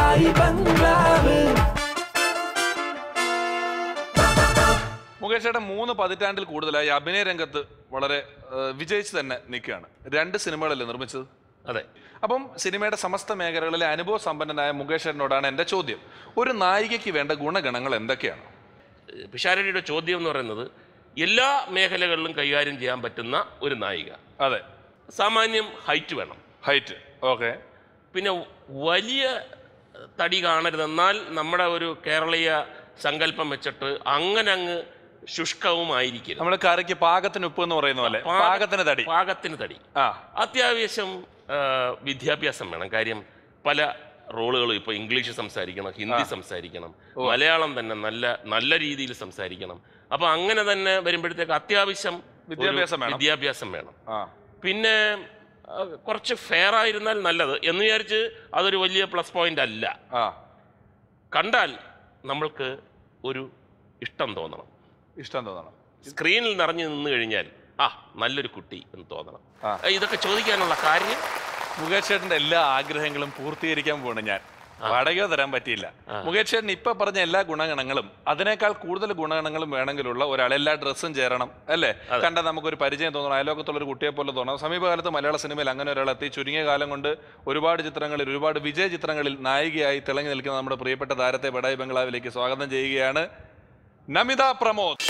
മുകേഷ് ചേട്ടൻ മൂന്ന് പതിറ്റാണ്ടിൽ കൂടുതലായി അഭിനയ രംഗത്ത് വളരെ ഏഹ്, വിജയിച്ച് തന്നെ നിൽക്കുകയാണ് രണ്ട് സിനിമകളല്ലേ നിർമ്മിച്ചത് അതെ അപ്പം സിനിമയുടെ സമസ്ത മേഖലകളിലെ അനുഭവ സമ്പന്നനായ മുകേഷ് ചേട്ടനോടാണ് എൻ്റെ ചോദ്യം ഒരു നായികയ്ക്ക് വേണ്ട ഗുണഗണങ്ങൾ എന്തൊക്കെയാണ് പിഷാരടിയുടെ ചോദ്യം എന്ന് പറയുന്നത് എല്ലാ മേഖലകളിലും കൈകാര്യം ചെയ്യാൻ പറ്റുന്ന ഒരു നായിക അതെ സാമാന്യം ഹൈറ്റ് വേണം ഹൈറ്റ് ഓക്കെ പിന്നെ വലിയ തടി കാണരുത് എന്നാൽ നമ്മുടെ ഒരു കേരളീയ സങ്കല്പം വെച്ചിട്ട് അങ്ങനെ അങ്ങ് ശുഷ്കവുമായിരിക്കരുത് നമ്മൾ കറിക്ക് പാകത്തിന് ഉപ്പ് എന്ന് പറയുന്ന പോലെ പാക- പാകത്തിന് തടി പാകത്തിന് തടി ആ അത്യാവശ്യം ആ, വിദ്യാഭ്യാസം വേണം കാര്യം പല റോളുകളും ഇപ്പോൾ ഇംഗ്ലീഷ് സംസാരിക്കണം ഹിന്ദി സംസാരിക്കണം മലയാളം തന്നെ നല്ല നല്ല രീതിയിൽ സംസാരിക്കണം അപ്പൊ അങ്ങനെ തന്നെ വരുമ്പോഴത്തേക്ക് അത്യാവശ്യം ഒരു വിദ്യാഭ്യാസം വേണം. വിദ്യാഭ്യാസം വേണം ആ പിന്നെ ആ, കുറച്ച് ഫെയർ ആയിരുന്നാൽ നല്ലത് എന്ന് വിചാരിച്ച് അതൊരു വലിയ പ്ലസ് പോയിന്റ് അല്ല ആ കണ്ടാൽ നമ്മൾക്ക് ഒരു ഇഷ്ടം തോന്നണം ഇഷ്ടം തോന്നണം സ്ക്രീനിൽ നിറഞ്ഞു നിന്ന് കഴിഞ്ഞാൽ ആ നല്ലൊരു കുട്ടി എന്ന് തോന്നണം ആ. ഇതൊക്കെ ചോദിക്കാനുള്ള കാര്യം മുകേഷ് ചേട്ടന്റെ എല്ലാ ആഗ്രഹങ്ങളും പൂർത്തീകരിക്കാൻ പോണ് ഞാൻ വാടകയോ തരാൻ പറ്റിയില്ല മുകേഷ് ചേട്ടൻ ഇപ്പൊ പറഞ്ഞ എല്ലാ ഗുണഗണങ്ങളും അതിനേക്കാൾ കൂടുതൽ ഗുണഗണങ്ങളും വേണമെങ്കിലുള്ള ഒരാൾ എല്ലാ ഡ്രസ്സും ചേരണം അല്ലേ കണ്ട നമുക്കൊരു പരിചയം തോന്നണം അയലോക്കത്തുള്ള ഒരു കുട്ടിയെ പോലെ തോന്നണം സമീപകാലത്ത് മലയാള സിനിമയിൽ അങ്ങനെ ഒരാൾ എത്തി ചുരുങ്ങിയ കാലം കൊണ്ട് ഒരുപാട് ചിത്രങ്ങളിൽ ഒരുപാട് വിജയ ചിത്രങ്ങളിൽ നായികയായി തിളങ്ങി നിൽക്കുന്ന നമ്മുടെ പ്രിയപ്പെട്ട താരത്തെ ബഡായി ബംഗ്ലാവിലേക്ക് സ്വാഗതം ചെയ്യുകയാണ് നമിത പ്രമോദ്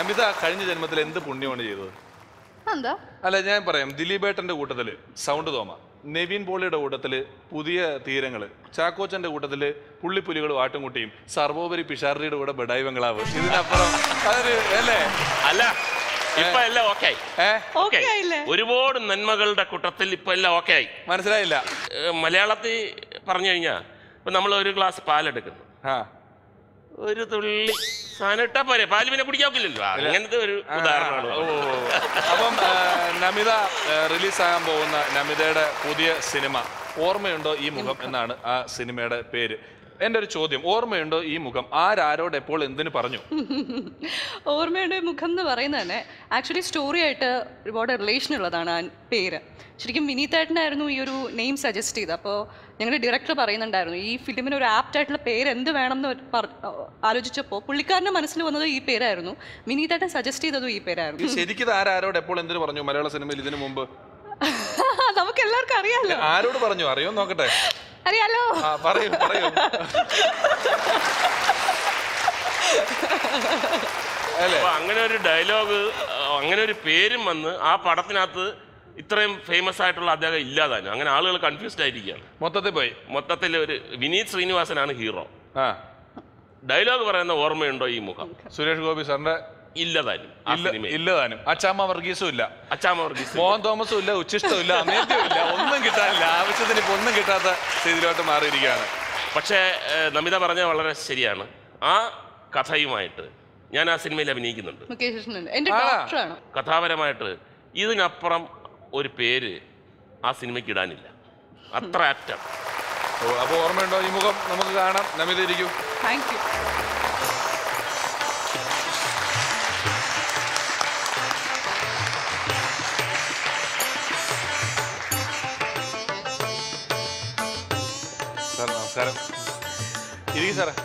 നമിത കഴിഞ്ഞ ജന്മത്തിൽ എന്ത് പുണ്യമാണ് ചെയ്തത് എന്താ അല്ല ഞാൻ പറയാം ദിലീപേട്ടന്റെ കൂട്ടത്തില് സൗണ്ട് തോമ നെവിൻ പോളിയുടെ കൂട്ടത്തില് പുതിയ തീരങ്ങള് ചാക്കോച്ചന്റെ കൂട്ടത്തില് പുള്ളിപ്പുലികളും ആട്ടുംകുട്ടിയും സർവോപരി പിഷാരടിയുടെ കൂടെ ബെഡായി ബംഗ്ലാവ് ഇതിനപ്പുറം അതൊരു അല്ലേ അല്ല ഇപ്പൊ എല്ലാം ഓക്കെ ആയി ഏ ഓക്കെ ഒരുപാട് നന്മകളുടെ കൂട്ടത്തിൽ ഇപ്പൊ എല്ലാം ഓക്കെ ആയി മനസ്സിലായില്ല ഏ, മലയാളത്തിൽ പറഞ്ഞു കഴിഞ്ഞാൽ ഇപ്പൊ നമ്മൾ ഒരു ഗ്ലാസ് പാലെടുക്കുന്നു ആ ഒരു തുള്ളി സാധനം ഇട്ടാ പോരെ പാല് പിന്നെ കുടിക്കാക്കില്ലല്ലോ അങ്ങനത്തെ ഒരു ഉദാഹരണമാണ് ഓ അപ്പം ആ, നമിത റിലീസാകാൻ പോകുന്ന നമിതയുടെ പുതിയ സിനിമ ഓർമ്മയുണ്ടോ ഈ മുഖം എന്നാണ് ആ സിനിമയുടെ പേര് എൻ്റെ ഒരു ചോദ്യം ഓർമ്മയുണ്ടോ ഈ മുഖം ആരാരോട് എപ്പോൾ എന്തിനു പറഞ്ഞു ഓർമ്മയുടെ മുഖം എന്ന് പറയുന്നത് തന്നെ ആക്ച്വലി സ്റ്റോറി ആയിട്ട് ഒരുപാട് റിലേഷൻ ഉള്ളതാണ് ആ പേര് ശരിക്കും വിനീതേട്ടനായിരുന്നു ഈ ഒരു നെയിം സജസ്റ്റ് ചെയ്തത് അപ്പോൾ ഞങ്ങളുടെ ഡയറക്ടർ പറയുന്നുണ്ടായിരുന്നു ഈ ഫിലിമിന് ഒരു ആപ്റ്റ് ആയിട്ടുള്ള പേര് എന്ത് വേണം എന്ന് പറ- ആലോചിച്ചപ്പോൾ പുള്ളിക്കാരൻ്റെ മനസ്സിൽ വന്നത് ഈ പേരായിരുന്നു വിനീതേട്ടൻ സജസ്റ്റ് ചെയ്തതും ഈ പേരായിരുന്നു ശരിക്കും ഇത് ആരാരോട് എപ്പോൾ എന്തിനു പറഞ്ഞു മലയാള സിനിമയിൽ ഇതിനു മുമ്പ് നമുക്ക് എല്ലാവർക്കും അറിയാമല്ലോ ആരോട് പറഞ്ഞു അറിയോ നോക്കട്ടെ അറിയാലോ ആ പറയൂ പറയൂ അല്ലേ അപ്പൊ അങ്ങനെ ഒരു ഡയലോഗ് അങ്ങനെ ഒരു പേരും വന്ന് ആ പടത്തിനകത്ത് ഇത്രയും ഫേമസ് ആയിട്ടുള്ള അദ്ദേഹം ഇല്ലാതാനും അങ്ങനെ ആളുകൾ കൺഫ്യൂസ്ഡ് ആയിരിക്കുകയാണ് മൊത്തത്തിൽ പോയി മൊത്തത്തിൽ ഒരു വിനീത് ശ്രീനിവാസനാണ് ഹീറോ ആ ഡയലോഗ് പറയുന്ന ഓർമ്മയുണ്ടോ ഈ മുഖം സുരേഷ് ഗോപി സാറിന്റെ ഇല്ലതാനും ആ ഇല്ല സിനിമയിൽ ഇല്ലതാനും അച്ചാമ്മ വർഗീസും ഇല്ല അച്ചാമ വർഗീസ് മോഹൻ തോമസും ഇല്ല ഉച്ചിഷ്ടവും ഇല്ല അമേദ്യവും ഇല്ല ഒന്നും കിട്ടാനില്ല ആവശ്യത്തിന് ഇപ്പൊ ഒന്നും കിട്ടാത്ത സ്ഥിതിയിലോട്ട് മാറിയിരിക്കുകയാണ് പക്ഷേ ഏഹ്, നമിത പറഞ്ഞ വളരെ ശരിയാണ് ആ കഥയുമായിട്ട് ഞാൻ ആ സിനിമയിൽ അഭിനയിക്കുന്നുണ്ട് മുകേഷ് കൃഷ്ണൻ എൻ്റെ ആ. ഡോക്ടറാണ് കഥാപരമായിട്ട് ഇതിനപ്പുറം ഒരു പേര് ആ സിനിമയ്ക്ക് ഇടാനില്ല അത്ര ആപ്റ്റാണ് ഓ, അപ്പൊ ഓർമ്മയുണ്ടോ ഈ മുഖം നമുക്ക് കാണാം നമിത ഇരിക്കൂ താങ്ക് യു സാർ നമസ്കാരം ഇരിക്കും സാറേ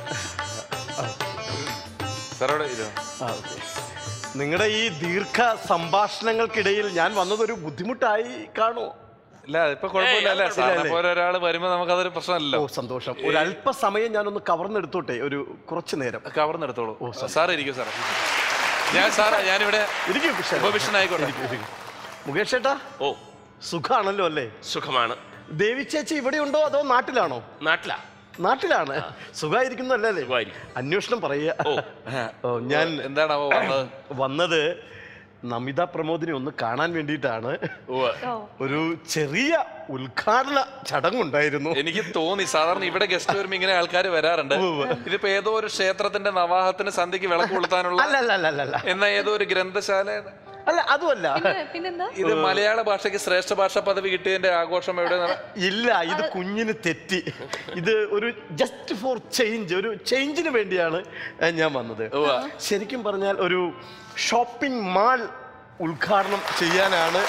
സാറോടെ ഇരുന്നോ. നിങ്ങളുടെ ഈ ദീർഘ സംഭാഷണങ്ങൾക്കിടയിൽ ഞാൻ വന്നതൊരു ബുദ്ധിമുട്ടായി കാണുമോ ഇല്ല ഇപ്പൊ കുഴപ്പമില്ല അല്ലേ ഏയ്, സാറിനെ ഇല്ല, പോലെ ഒരാൾ വരുമ്പോ നമുക്കതൊരു പ്രശ്നമല്ലല്ലോ ഓ സന്തോഷം ഒരു അല്പസമയം ഞാനൊന്ന് കവർന്നെടുത്തോട്ടെ ഒരു കുറച്ചു നേരം കവർന്നെടുത്തോളൂ സാർ ഇരിക്കൂ സാറേ ഞാൻ സാറാ ഞാനിവിടെ ഇരിക്കും ഉപവിഷ്ടനായിക്കോട്ടെ മുകേഷ് ചേട്ടാ ഓ സുഖാണല്ലോ അല്ലേ സുഖമാണ് ദേവി ചേച്ചി ഇവിടെ ഉണ്ടോ അതോ നാട്ടിലാണോ നാട്ടിലാ നാട്ടിലാണ് സുഖമായിരിക്കുന്നു അല്ലേ സുഖമായിരിക്കും. അന്വേഷണം പറയുക ഓ. ഓ, ഞാൻ എന്താണാവോ വന്നത് വന്നത് നമിത പ്രമോദിനെ ഒന്ന് കാണാൻ വേണ്ടിയിട്ടാണ് ഒരു ചെറിയ ഉദ്ഘാടന ചടങ്ങുണ്ടായിരുന്നു എനിക്ക് തോന്നി സാധാരണ ഇവിടെ ഗസ്റ്റ് വരുമ്പോ ഇങ്ങനെ ആൾക്കാർ വരാറുണ്ട് ഇതിപ്പോ ഏതോ ഒരു ക്ഷേത്രത്തിന്റെ നവാഹത്തിന് സന്ധ്യക്ക് വിളക്ക് കൊളുത്താനുള്ള അല്ല അല്ല അല്ല അല്ല അല്ല എന്ന ഏതോ ഒരു ഗ്രന്ഥശാലയുടെ അല്ല അതുമല്ല പിന്നെന്താ ഇത് മലയാള ഭാഷയ്ക്ക് ശ്രേഷ്ഠ ഭാഷാ പദവി കിട്ടിയതിന്റെ ആഘോഷം എവിടെ ഇല്ല ഇത് കുഞ്ഞിന് തെറ്റി ഇത് ഒരു ജസ്റ്റ് ഫോർ ചേഞ്ച് ഒരു ചേഞ്ചിന് വേണ്ടിയാണ് ഏ, ഞാൻ വന്നത് ശരിക്കും പറഞ്ഞാൽ ഒരു ഷോപ്പിംഗ് മാൾ ഉദ്ഘാടനം ചെയ്യാനാണ്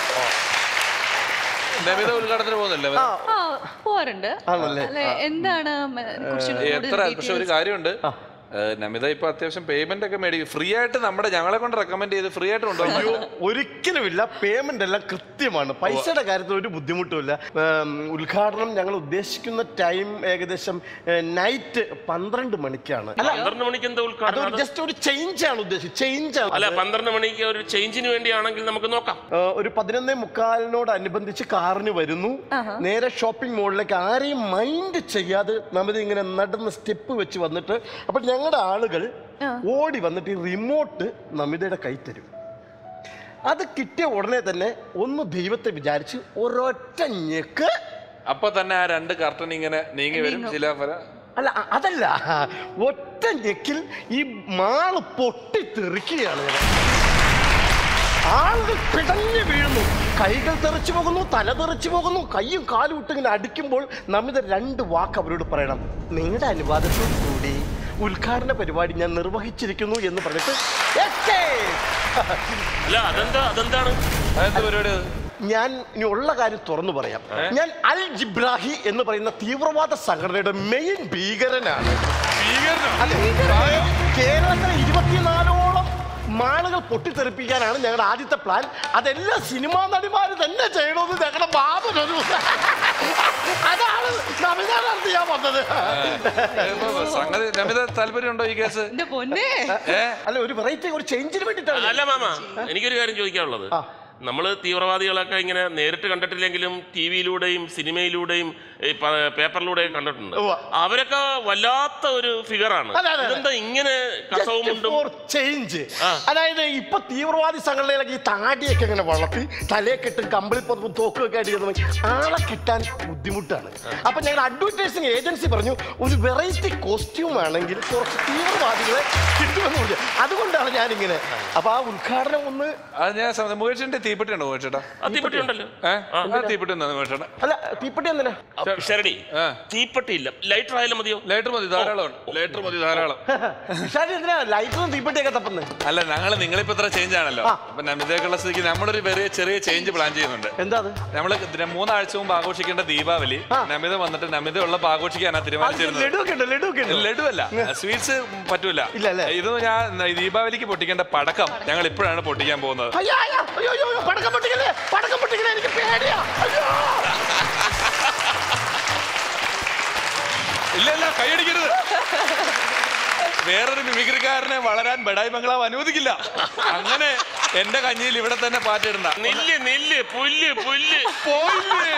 നമിത ഉദ്ഘാടനത്തിന് പോകുന്നില്ല ആ, ആ പോവാറുണ്ട് ആണല്ലേ? അല്ലെ എന്താണ് മ- കുറച്ചുകൂടി എത്ര കൂടുതൽ പക്ഷെ ഒരു details? കാര്യമുണ്ട് ഏഹ്, നമിത ഇപ്പൊ അത്യാവശ്യം പേയ്മെന്റ് ഒക്കെ മേടിക്കും ഫ്രീ ആയിട്ട് നമ്മുടെ ഞങ്ങളെ കൊണ്ട് റെക്കമെൻഡ് ചെയ്ത് ഫ്രീ ആയിട്ട് അയ്യോ കൊണ്ടുപോകും ഒരിക്കലുമില്ല പേയ്മെന്റ് എല്ലാം കൃത്യമാണ് പൈസയുടെ കാര്യത്തിൽ ഒരു ബുദ്ധിമുട്ടുമില്ല ഏം, ഉദ്ഘാടനം ഞങ്ങൾ ഉദ്ദേശിക്കുന്ന ടൈം ഏകദേശം നൈറ്റ് പന്ത്രണ്ട് മണിക്കാണ് അല്ല പന്ത്രണ്ട് മണിക്ക് എന്താ അതൊരു ഉദ്ഘാടനം ജസ്റ്റ് ഒരു ചേഞ്ച് ആണ് ഉദ്ദേശിച്ചത് ചേഞ്ച് അല്ല ആണ് പന്ത്രണ്ട് മണിക്ക് ഒരു ചേഞ്ചിന് വേണ്ടിയാണെങ്കിൽ നമുക്ക് നോക്കാം ഏ, ഒരു പതിനൊന്നേ മുക്കാലിനോടനുബന്ധിച്ച് കാറിന് വരുന്നു നേരെ ഷോപ്പിംഗ് മോളിലേക്ക് ആരെയും മൈൻഡ് ചെയ്യാതെ നമ്മൾ ഇങ്ങനെ നടന്ന് സ്റ്റെപ്പ് വെച്ച് വന്നിട്ട് അപ്പൊ ഞങ്ങളുടെ ആളുകൾ ഓടി വന്നിട്ട് ഈ റിമോട്ട് നമിതയുടെ കൈ തരും അത് കിട്ടിയ ഉടനെ തന്നെ ഒന്ന് ദൈവത്തെ വിചാരിച്ച് ഒരൊറ്റ ഞെക്ക് അപ്പൊ തന്നെ ആ രണ്ട് കർട്ടൻ ഇങ്ങനെ നീങ്ങി വരും ശിലാഫല അല്ല അ- അതല്ല ഒറ്റ ഞെക്കിൽ ഈ മാള് പൊട്ടിത്തെറിക്കുകയാണ് ഇങ്ങനെ. ആളുകൾ പിടഞ്ഞു വീഴുന്നു കൈകൾ തെറിച്ചു പോകുന്നു തല തെറിച്ചു പോകുന്നു കൈയും കാലും ഇട്ട് ഇങ്ങനെ അടിക്കുമ്പോൾ നമ്മിത് രണ്ട് വാക്ക് അവരോട് പറയണം നിങ്ങളുടെ അനുവാദത്തോടു കൂടി ഉദ്ഘാടന പരിപാടി ഞാൻ നിർവഹിച്ചിരിക്കുന്നു എന്ന് പറഞ്ഞിട്ട് escape. അല്ല അതെന്താ അതെന്താണ് അതെന്ത് പരിപാടി അത്? ഞാൻ ഇനി ഉള്ള കാര്യം തുറന്നു പറയാം ഞാൻ അൽ ജിബ്രാഹി എന്ന് പറയുന്ന തീവ്രവാദ സംഘടനയുടെ മെയിൻ ഭീകരനാണ് അല്ല, കേരളത്തിലെ ഇരുപത്തിനാലോളം മാളുകൾ പൊട്ടിത്തെറിപ്പിക്കാനാണ് ഞങ്ങളുടെ ആദ്യത്തെ പ്ലാൻ അതെല്ലാം സിനിമാ നടിമാര് തന്നെ ചെയ്യണമെന്ന് ഞങ്ങളുടെ ബാബനൊരു അതാണ് സംവിധാനമാണ് ഞാൻ വന്നത് ഇപ്പൊ സംഗതി നമിത താല്പര്യമുണ്ടോ ഈ കേസ് എന്റെ പൊന്നെ ഏ അല്ല ഒരു വെറൈറ്റി ഒരു ചേഞ്ചിന് വേണ്ടിയിട്ടാണ് അല്ല മാമ എനിക്കൊരു കാര്യം ചോദിക്കാനുള്ളത് നമ്മൾ തീവ്രവാദികളൊക്കെ ഇങ്ങനെ നേരിട്ട് കണ്ടിട്ടില്ലെങ്കിലും ടി വിയിലൂടെയും സിനിമയിലൂടെയും ഈ പ- പേപ്പറിലൂടെയും കണ്ടിട്ടുണ്ട് ഉവ്വ. അവരൊക്കെ വല്ലാത്ത ഒരു ഫിഗറാണ് അതെ, അതെ, അതെ. ഇതെന്താ ഇങ്ങനെ കസവും മുണ്ടും ചേഞ്ച് ആ. അതായത് ഇപ്പൊ തീവ്രവാദി സംഘടനയിലൊക്കെ ഈ താടിയൊക്കെ ഇങ്ങനെ വളർത്തി തലയെ കെട്ടും കമ്പിളി പുറത്തും തോക്കൊക്കെ ആയിട്ട് ഇരുന്ന് ആളെ കിട്ടാൻ ബുദ്ധിമുട്ടാണ് അപ്പൊ ഞങ്ങൾ അഡ്വർടൈസിങ് ഏജൻസി പറഞ്ഞു ഒരു വെറൈറ്റി കോസ്റ്റ്യൂം ആണെങ്കിൽ കുറച്ച് തീവ്രവാദികളെ കിട്ടുമെന്ന് പറഞ്ഞു അതുകൊണ്ടാണ് ഞാനിങ്ങനെ അപ്പൊ ആ ഉദ്ഘാടനം ഒന്ന് അത് ഞാൻ സമ്മതം. മുകേഷിന്റെ തീപ്പെട്ടി ഉണ്ടോ മുകേഷേട്ടാ തീപ്പെട്ടി ഉണ്ടല്ലോ ഏഹ് ആ തീപ്പെട്ടി ഉണ്ടോ മുകേഷേട്ടാ അല്ല തീപ്പെട്ടി എന്തിനാ ശരടി ആ. തീപ്പെട്ടി ഇല്ല ലൈറ്റർ ആയാലും മതിയോ ലേറ്റർ മതി ധാരാളം ലേറ്റർ മതി ധാരാളം വിശാലി എന്തിനാ ലൈറ്റും തീപ്പെട്ടിയൊക്കെ തപ്പുന്നത് അല്ല ഞങ്ങൾ നിങ്ങളിപ്പോ ഇത്ര ചേഞ്ച് ആണല്ലോ ആ. അപ്പൊ നമിതയ്ക്കുള്ള സ്ഥിതിക്ക് നമ്മളൊരു ചെറിയ ചെറിയ ചേഞ്ച് പ്ലാൻ ചെയ്യുന്നുണ്ട് എന്താ അത് നമ്മള് ഇതിന് മൂന്നാഴ്ച മുമ്പ് ആഘോഷിക്കേണ്ട ദീപാവലി നമിത വന്നിട്ട് നമിത ഉള്ളപ്പോ ആഘോഷിക്കാനാ തീരുമാനിച്ചിരുന്നത് ലഡു ഒക്കെ ഉണ്ട് ലഡു ഒക്കെ ഉണ്ട് ലഡു അല്ല സ്വീറ്റ്സ് പറ്റൂല ഇല്ല, അല്ലേ? ഇത് ഞാൻ ഈ ദീപാവലിക്ക് പൊട്ടിക്കേണ്ട പടക്കം ഞങ്ങൾ ഇപ്പോഴാണ് പൊട്ടിക്കാൻ പോകുന്നത് അയ്യോ അയ്യോ അയ്യോ അയ്യോ അയ്യോ, പടക്കം പൊട്ടിക്കല്ലേ പടക്കം പൊട്ടിക്കല്ലേ എനിക്ക് പേടിയാ അയ്യോ ഇല്ല ഇല്ല കൈയടിക്കരുത് വേറൊരു മിമിക്രിക്കാരനെ വളരാൻ ബഡായി ബംഗ്ലാവ് അനുവദിക്കില്ല അങ്ങനെ എന്റെ കഞ്ഞിയിൽ ഇവിടെ തന്നെ പാറ്റിടണ്ട നെല്ല് നെല്ല് പുല്ല് പുല്ല് പോയില്ലേ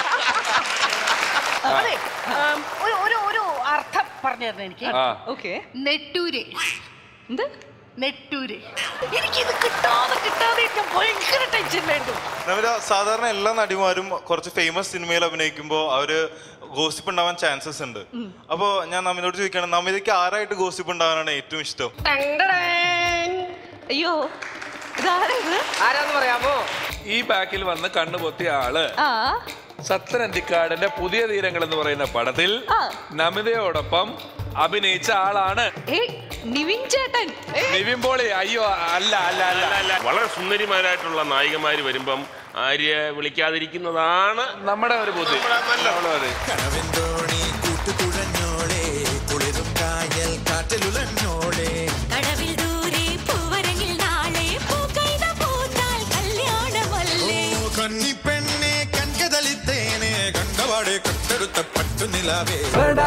അതെ ആം, ഒരു ഒരു ഒരു അർത്ഥം പറഞ്ഞു തരണം എനിക്ക് ആ ഓക്കെ നെട്ടൂര് എന്ത് നെട്ടൂര് എനിക്കിത് കിട്ടാതെ കിട്ടാതെ എനിക്ക് ഭയങ്കര ടെൻഷനിലായിരുന്നു നമിത സാധാരണ എല്ലാ നടിമാരും കുറച്ച് ഫേമസ് സിനിമയിൽ അഭിനയിക്കുമ്പോൾ അവര് ഗോസിപ്പ് ഉണ്ടാവാൻ ചാൻസസ് ഉണ്ട് അപ്പോ ഞാൻ നമിതോട് ചോദിക്കുകയാണ് നമിതയ്ക്ക് ആരായിട്ട് ഗോസിപ്പ് ഉണ്ടാവാനാണ് ഏറ്റവും ഇഷ്ടം അയ്യോ ഇതാരാ ഇത് ആരാന്ന് പറയാമോ ഈ ബാക്കിൽ വന്ന് കണ്ണു പൊത്തിയ ആള് ആ സത്യനന്തിക്കാടിന്റെ പുതിയ തീരങ്ങൾ എന്ന് പറയുന്ന പടത്തിൽ ആ. നമിതയോടൊപ്പം അഭിനയിച്ച ആളാണ് ഏയ് നിവിൻ ചേട്ടൻ ഏയ്, നിവിൻ പോളി അയ്യോ അല്ല അല്ല അല്ല അല്ല വളരെ സുന്ദരിമാരായിട്ടുള്ള നായികമാര് വരുമ്പം ആര്യ വിളിക്കാതിരിക്കുന്നതാണ് നമ്മുടെ ഒരു ബുദ്ധി നമ്മുടെ മതി. കനവിൻ തോണി കൂട്ടുകുഴഞ്ഞോളെ കുളിരും കായൽ കാറ്റിലുലഞ്ഞോളെ കടവിൽ ദൂരെ പൂവരങ്ങിൽ നാളെ പൂക്കൈത പൂത്താൽ കല്യാണമല്ലേ കന്നിപ്പെണ്ണെ കൺകതളിത്തേനെ കണ്ടവാടെ കട്ടെടുത്ത പട്ടുനിലാവേ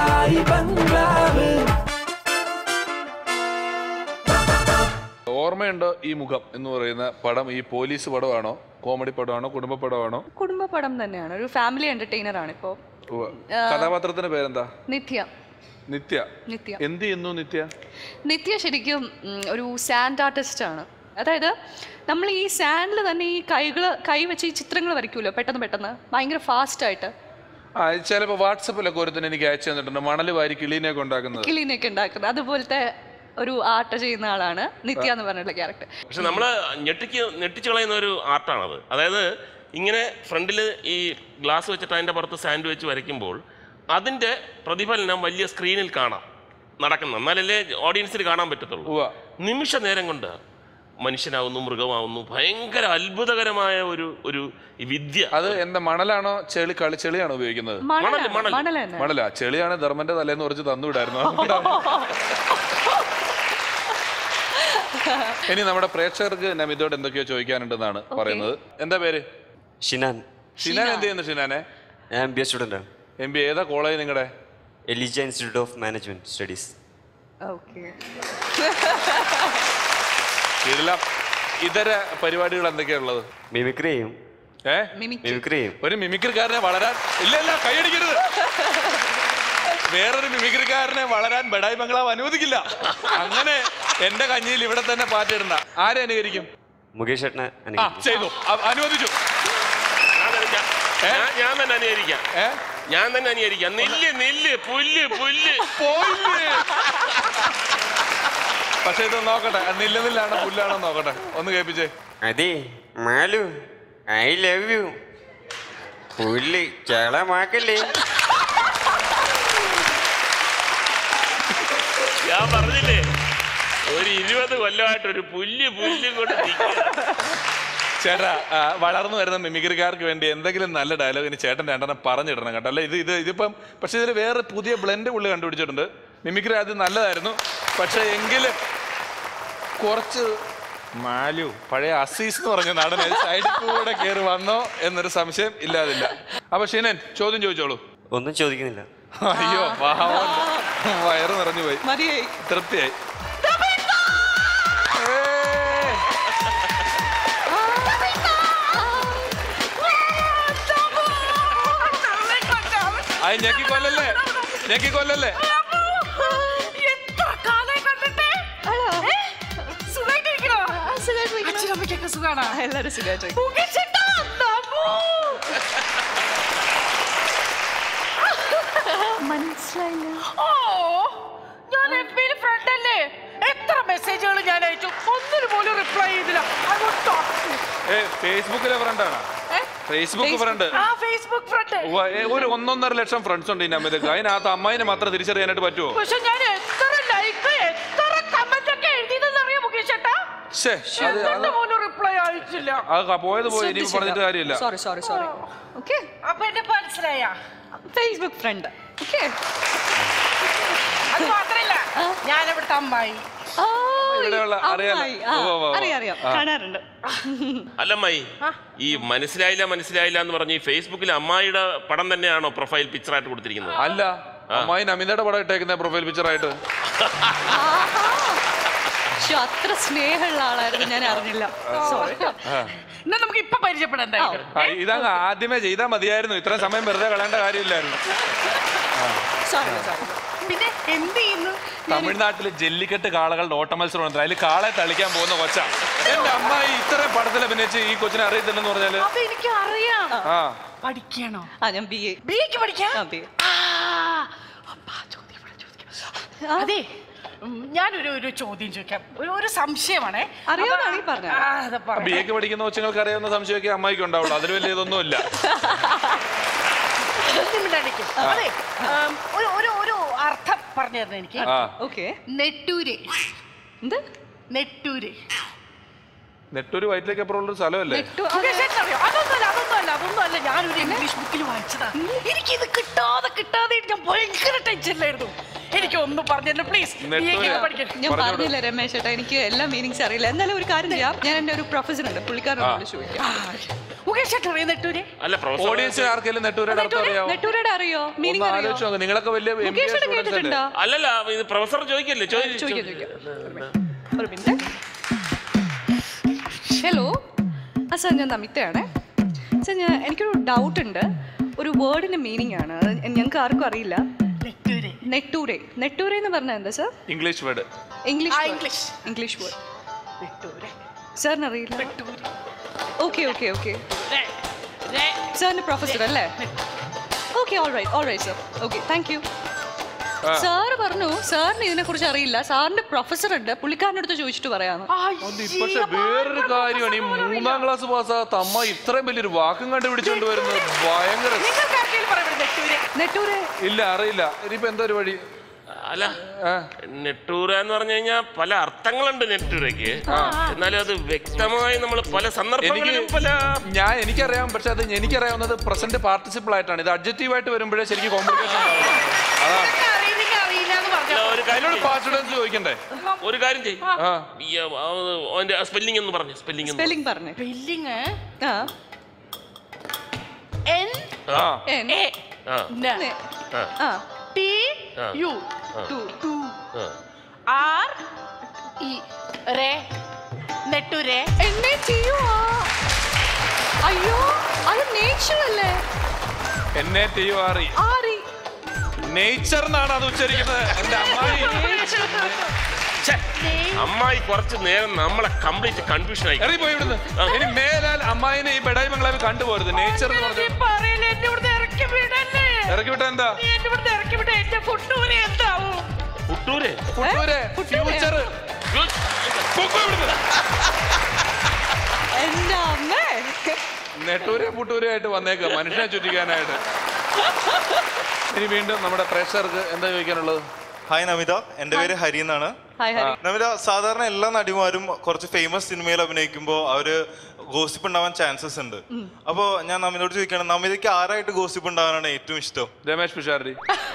ഓർമ്മയുണ്ടോ ഈ മുഖം എന്ന് പറയുന്ന പടം ഈ പോലീസ് പടമാണോ കോമഡി പടമാണോ കുടുംബ പടമാണോ കുടുംബ പടം തന്നെയാണ് ഒരു ഫാമിലി എന്റർടൈനർ ആണ് ഇപ്പോ ഉവ്വ്. കഥാപാത്രത്തിന്റെ പേരെന്താ നിത്യ നിത്യ നിത്യ എന്ത് ചെയ്യുന്നു നിത്യ നിത്യ ശരിക്കും ഉം, ഒരു സാൻഡ് ആർട്ടിസ്റ്റ് ആണ് അതായത് നമ്മൾ ഈ സാൻഡിൽ തന്നെ ഈ കൈകൾ കൈ വെച്ച് ഈ ചിത്രങ്ങൾ വരയ്ക്കുമല്ലോ പെട്ടെന്ന് പെട്ടെന്ന് ഭയങ്കര ഫാസ്റ്റ് ആയിട്ട് ആ ചിലപ്പോ വാട്സപ്പിലൊക്കെ ഒരുത്തിന് എനിക്ക് അയച്ചു തന്നിട്ടുണ്ട് മണല് വാരി കിളീനെയൊക്കെ ഉണ്ടാക്കുന്നത് കിളീനെയൊക്കെ ഉണ്ടാക്കുന്നത് അതുപോലത്തെ ഒരു ആർട്ട് ചെയ്യുന്ന ആളാണ് നിത്യ എന്ന് പറഞ്ഞിട്ടുള്ള ക്യാരക്ടർ പക്ഷെ നമ്മൾ ഞെട്ടിക്ക് ഞെട്ടിച്ചു കളയുന്ന ഒരു ആർട്ടാണത് അതായത് ഇങ്ങനെ ഫ്രണ്ടിൽ ഈ ഗ്ലാസ് വെച്ചിട്ട് അതിൻ്റെ പുറത്ത് സാൻഡ് വെച്ച് വരയ്ക്കുമ്പോൾ അതിൻ്റെ പ്രതിഫലനം വലിയ സ്ക്രീനിൽ കാണാം നടക്കുന്ന എന്നാലല്ലേ ഓഡിയൻസിന് കാണാൻ പറ്റത്തുള്ളൂ ഉവ്വ. നിമിഷ നേരം കൊണ്ട് മനുഷ്യനാവുന്നു മൃഗമാവുന്നു ഭയങ്കര അത്ഭുതകരമായ ഒരു ഒരു വിദ്യ അത് എന്താ മണലാണോ ചെളി കളി ചെളിയാണോ ഉപയോഗിക്കുന്നത് മണലാണ് മണൽ. മണൽ തന്നെ മണലാ ചെളിയാണ് ധർമ്മന്റെ തലേന്ന് കുറച്ച് തന്നുവിടായിരുന്നു അതുകൊണ്ടാണ്. ഇനി നമ്മുടെ പ്രേക്ഷകർക്ക് നമിതോട് എന്തൊക്കെയോ ചോദിക്കാനുണ്ടെന്നാണ് പറയുന്നത് എന്താ പേര് ഷിനാൻ ഷിനാൻ എന്ത് ചെയ്യുന്നു ഷിനാനെ ഞാൻ എം ബി എ സ്റ്റുഡൻ്റാണ് എം ബി ഏതാ കോളേജ് നിങ്ങളുടെ എലിജ institute of management studies okay ഇതിലെല്ലാം ഇതര പരിപാടികൾ എന്തൊക്കെയാ ഉള്ളത് മിമിക്രി ചെയ്യും ഏ മിമിക്രി ചെയ്യും ഒരു മിമിക്രിക്കാരനെ വളരാൻ ഇല്ല ഇല്ല കൈയടിക്കരുത് വേറൊരു മിമിക്രിക്കാരനെ വളരാൻ ബഡായി ബംഗ്ലാവ് അനുവദിക്കില്ല അങ്ങനെ എന്റെ കഞ്ഞിയിൽ ഇവിടെ തന്നെ പാറ്റിടണ്ട ആരെ അനുകരിക്കും മുകേഷ് ചേട്ടനെ ആ അനുകരിക്കും ചെയ്തു അ- അനുവദിച്ചു ഞാൻ തന്നെ- ഞാൻ- ഞാൻ തന്നെ അനുകരിക്കാം ഏ ഞാൻ തന്നെ അനുകരിക്കാം നെല്ല് നെല്ല് പുല്ല് പുല്ല് പോയില്ലേ പക്ഷെ ഇത് നോക്കട്ടെ നില്ല നില്ലാണോ പുല്ലാണോ നോക്കട്ടെ ഒന്ന് കേൾപ്പിച്ചേ അതെ മാലു ഐ ലവ് യു പുല്ല് ചളമാക്കല്ലേ ഞാൻ പറഞ്ഞില്ലേ ഒരു ഇരുപത് കൊല്ലമായിട്ട് ഒരു പുല്ല് പുല്ല് കൊണ്ട് നിൽക്കുക ചേട്ടാ ആ, വളർന്നു വരുന്ന മിമിക്രിക്കാർക്ക് വേണ്ടി എന്തെങ്കിലും നല്ല ഡയലോഗിന് ചേട്ടൻ രണ്ടെണ്ണം പറഞ്ഞിടണം കേട്ടോ അല്ല ഇത് ഇത് ഇതിപ്പം പക്ഷെ ഇതിൽ വേറെ പുതിയ ബ്ലെൻഡ് പുള്ളി കണ്ടുപിടിച്ചിട്ടുണ്ട് മിമിക്രി ആദ്യം നല്ലതായിരുന്നു പക്ഷെ എങ്കിലും കുറച്ച് മാലു പഴയ അസീസ് എന്ന് പറഞ്ഞ നടൻ സൈഡിൽ കൂടെ കയറി വന്നോ എന്നൊരു സംശയം ഇല്ലാതില്ല അപ്പൊ ഷിനൻ ചോദ്യം ചോദിച്ചോളൂ ഒന്നും ചോദിക്കുന്നില്ല അയ്യോ പാവം വയറ് നിറഞ്ഞു പോയി മതിയായി തൃപ്തിയായി അത് ഞെക്കിക്കൊല്ലല്ലേ ഞെക്കിക്കൊല്ലല്ലേ എത്ര കാലായി കണ്ടിട്ട്? ഏ? സുഖായിട്ടിരിക്കണോ? അച്ഛനമ്മയ്ക്കൊക്കെ സുഖാണോ? എല്ലാവരും സുഖമായിട്ട് മുകേഷേട്ടാ, നമോ. മനസ്സിലായില്ല ഓ, ഞാൻ FB യിൽ friend അല്ലേ? എത്ര മെസ്സേജുകൾ ഞാൻ അയച്ചു ഒന്നിന് പോലും റിപ്ലൈ ചെയ്തില്ല I would talk to you. ഏ ഫേസ്ബുക്കിലെ ഫ്രണ്ടാണ് ഏ? ഫേസ്ബുക്ക് ഫ്രണ്ട് ആ ഫേസ്ബുക്ക് ഫ്രണ്ട് ഒരു ഒന്നൊന്നര ലക്ഷം ഫ്രണ്ട്സ് ഉണ്ട് ഈ അമ്മയ്ക്ക് അതിനകത്ത് അമ്മായിനെ മാത്രം തിരിച്ചറിയാനായിട്ട് പറ്റുമോ പക്ഷെ ഞാൻ എത്ര ലൈക്ക് എത്ര കമന്റ് ഒക്കെ എഴുതിയതെന്ന് അറിയാം മുകേഷ് ചേട്ടാ ശ്ശേ, അത് അത് എന്നിട്ട് പോലും റിപ്ലൈ അയച്ചില്ല അത് ക- പോയത് പോയി ഇനി പറഞ്ഞിട്ട് കാര്യമില്ല സോറി സോറി സോറി ഓക്കെ അപ്പൊ എന്നെ മനസ്സിലായ ഫേസ്ബുക്ക് ഫ്രണ്ട് ഓക്കെ അത് മാത്രല്ല ഞാൻ ഇവിടുത്തെ അമ്മായി ഇവിടെയുള്ള അറിയാലോ ഉവ്വ് ഉവ്വ് ഉവ്വ്. അറിയാം അറിയാം ആ. കാണാറുണ്ട് അല്ലമ്മായി ഈ മനസ്സിലായില്ല മനസ്സിലായില്ല എന്ന് പറഞ്ഞ് ഈ ഫേസ്ബുക്കിൽ അമ്മായിയുടെ പടം തന്നെയാണോ പ്രൊഫൈൽ പിക്ചറായിട്ട് കൊടുത്തിരിക്കുന്നത് അല്ല അമ്മായി നമിതയുടെ പടം ഇട്ടേക്കുന്ന പ്രൊഫൈൽ പിക്ചർ ആയിട്ട് പക്ഷെ അത്ര സ്നേഹമുള്ള ആളായിരുന്നു ഞാൻ അറിഞ്ഞില്ല സോറി ആ. എന്നാ നമുക്ക് ഇപ്പൊ പരിചയപ്പെടണ്ട ആ, ഇതങ്ങ് ആദ്യമേ ചെയ്താൽ മതിയായിരുന്നു ഇത്രയും സമയം വെറുതെ കളയേണ്ട കാര്യമില്ലായിരുന്നു സോറി സോറി പിന്നെ എന്ത് ചെയ്യുന്നു തമിഴ്നാട്ടില് ജല്ലിക്കെട്ട് കാളകളുടെ ഓട്ട മത്സരം ഉണ്ട് അതിൽ കാളെ തളിക്കാൻ പോകുന്ന കൊച്ച എന്റെ അമ്മായി ഇത്രയും പടത്തിൽ അഭിനയിച്ച് ഈ കൊച്ചിനെ അറിയത്തില്ലെന്ന് പറഞ്ഞാല് അത് എനിക്ക് അറിയാം ആ പഠിക്കണോ ആ ഞാൻ ബി എ ബി എക്ക് പഠിക്കാം ആ ബി എ ആ, അപ്പാ, ചോദ്യം ഇവിടെ ചോദിക്കാം. അതെ ഉം, ഞാനൊരു ഒരു ചോദ്യം ചോദിക്കാം ഒരു ഒരു സംശയമാണേ അറിയാവുന്നതാണെങ്കിൽ അപ്പൊ- പറഞ്ഞോ. ആ, അത് ബി പറയാം. എക്ക് പഠിക്കുന്ന കൊച്ചുങ്ങൾക്ക് അറിയാവുന്ന സംശയമൊക്കെ അമ്മായിക്ക് ഉണ്ടാവുള്ളൂ അതിൽ വലിയ ഇതൊന്നുമില്ല ഒരു minute അടിക്ക്. അതെ ഉം, ഒരു ഒരു ഒരു അർത്ഥം പറഞ്ഞു തരണം എനിക്ക് ആ ഓക്കെ നെട്ടൂര് എന്ത് നെട്ടൂര് നെട്ടൂര് വയറ്റിലേക്ക് അപ്പുറം ഉള്ള ഒരു സ്ഥലമല്ലേ മുകേഷ് ചേട്ടന് അറിയോ? അതൊന്നുമല്ല അതൊന്നുമല്ല അതൊന്നുമല്ല ഞാനൊരു ഇംഗ്ലീഷ് ബുക്കിൽ വായിച്ചതാ എനിക്ക് ഇത് കിട്ടാതെ കിട്ടാതെ ഞാൻ ഭയങ്കര ടെൻഷനിലായിരുന്നു എനിക്ക് ഒന്ന് പറഞ്ഞു പ്ലീസ് ഞാൻ പറഞ്ഞില്ല രമേശ് ചേട്ടാ എനിക്ക് എല്ലാ മീനിങ്സ് അറിയില്ല എന്നാലും ഒരു കാര്യം ചെയ്യാം ഞാൻ എൻ്റെ ഒരു പ്രൊഫസർ ഉണ്ട് പുള്ളിക്കാരനോട് വിളിച്ചു ചോദിക്കാം മുകേഷ് ചേട്ടൻ അറിയോ നെട്ടൂര് അല്ല പ്രൊഫസർ ഓഡിയൻസിന് ആർക്കെങ്കിലും നെട്ടൂരുടെ അർത്ഥം അറിയാവോ നെട്ടൂരുടെ അറിയോ ഒന്ന് മീനിങ് അറിയോ ആലോചിച്ച് നോക്ക് നിങ്ങളൊക്കെ വലിയ എം ബി മുകേഷ് ചേട്ടൻ സ്റ്റുഡൻസ് അല്ലേ കേട്ടിട്ടുണ്ടോ അല്ലല്ല ഇത് പ്രൊഫസർ ചോദിക്കല്ലേ ചോദിക്കാം ചോദിക്കാം ഒരു മിനിറ്റ് ഹലോ ആ സാർ ഞാൻ നമിതയാണേ സാർ ഞാൻ എനിക്കൊരു ഡൗട്ട് ഉണ്ട് ഒരു വേർഡിന്റെ മീനിങ് ആണ് അത് ഞങ്ങൾക്ക് ആർക്കും അറിയില്ല നെട്ടൂര് നെട്ടൂരെ നെട്ടൂരെ എന്ന് പറഞ്ഞാൽ എന്താ sir English word English English English word Nettoor സാറിന് അറിയില്ല നെട്ടൂര് ഓക്കെ ഓക്കെ ഓക്കെ രെ, രെ. സാറിന് പ്രൊഫസർ അല്ലേ okay all right all right sir okay thank you ആ. സാറ് പറഞ്ഞു സാറിന് ഇതിനെ കുറിച്ച് അറിയില്ല സാറിന്റെ പ്രൊഫസർ ഉണ്ട് പുള്ളിക്കാരൻ്റെ അടുത്ത് ചോദിച്ചിട്ട് പറയാന്ന് പക്ഷെ വേറൊരു കാര്യമാണ് ഈ മൂന്നാം ക്ലാസ് പാസ്സാകാത്ത അമ്മ ഇത്രയും വലിയൊരു വാക്കും കണ്ടുപിടിച്ചോണ്ട് വരുന്നത് ഭയങ്കര നിങ്ങൾക്ക് ആർക്കെങ്കിലും പറയാം ഇവിടെ നെട്ടൂര് നെട്ടൂരെ ഇല്ല അറിയില്ല ഇനിയിപ്പോ എന്താ ഒരു വഴി അല്ല നെട്ടൂര എന്ന് പറഞ്ഞു കഴിഞ്ഞാൽ പല അർത്ഥങ്ങളുണ്ട് നെട്ടൂരയ്ക്ക് എന്നാലും അത് വ്യക്തമായി നമ്മൾ പല എനിക്ക് സന്ദർഭങ്ങളിലും പല ഞാൻ എനിക്കറിയാം പക്ഷെ അത് എനിക്കറിയാവുന്നത് പ്രസന്റ് പാർട്ടിസിപ്പിൾ ആയിട്ടാണ് ഇത് അഡ്ജക്റ്റീവ് ആയിട്ട് വരുമ്പോഴേ ശരിക്കും കോംപ്ലിക്കേഷൻ അതാ അറിയില്ലെങ്കിൽ അറിയില്ല എന്ന് പറഞ്ഞു അല്ല, ഒരു കാര്യം എന്നോട് പാസ് സ്റ്റുഡൻസ് ചോദിക്കണ്ടേ ഒരു കാര്യം ചെയ്യും ആ അവന്റെ സ്പെല്ലിംഗ് എന്ന് പറഞ്ഞു സ്പെല്ലിംഗ് സ്പെല്ലിംഗ് പറഞ്ഞു സ്പെല്ലിങ് ആ എൻ ആ എൻ എ ആ ന നെ- ആ ആ ടി ആ. യു ആ. ടു ടു ആ ആർ ഇ രെ നെട്ടൂരെ എന്നെ ചെയ്യുവാ അയ്യോ അത് നേച്ചർ അല്ലേ N A T U R E ആറി നേച്ചർ എന്നാണ് അത് ഉച്ചരിക്കുന്നത് എന്റെ അമ്മായി ഛെ, അമ്മായി കുറച്ച് നേരം നമ്മളെ കംപ്ലീറ്റ് കൺഫ്യൂഷൻ ആയി ഇറങ്ങിപ്പോയി ഇവിടുന്ന് ഇനി മേലാൽ അമ്മായിനെ ഈ ബെഡായി ബംഗ്ലാവിൽ കണ്ടുപോരുത് നേച്ചർ എന്ന് പറഞ്ഞു പറയല്ലേ എന്നെ ഇവിടുന്ന് ഇറക്കി വിടല്ലേ ഇറക്കി വിട്ട എന്താ നീ എന്നെ ഇവിടുന്ന് ഇറക്കി വിട്ട എന്റെ ഫുട്ടൂര് എന്താവും പുട്ടൂരെ ഫുട്ടൂരെ ഫ്യൂച്ചർ എന്റെ അമ്മേ നെട്ടൂരെ പുട്ടൂരെ ആയിട്ട് വന്നേക്ക മനുഷ്യനെ ചുറ്റിക്കാനായിട്ട് ഇനി വീണ്ടും നമ്മുടെ പ്രേക്ഷകർക്ക് എന്താ ചോദിക്കാനുള്ളത് ഹായ് നമിത എൻ്റെ പേര് ഹരി എന്നാണ് ഹായ് ഹരി നമിത സാധാരണ എല്ലാ നടിമാരും കുറച്ച് ഫേമസ് സിനിമയിൽ അഭിനയിക്കുമ്പോൾ അവര് ഗോസിപ്പ് ഉണ്ടാവാൻ ചാൻസസ് ഉണ്ട് അപ്പോ ഞാൻ നമിതയോട് ചോദിക്കണം നമിതയ്ക്ക് ആരായിട്ട് ഗോസിപ്പ് ഉണ്ടാവാനാണ് ഏറ്റവും ഇഷ്ടം രമേശ് പിഷാരടി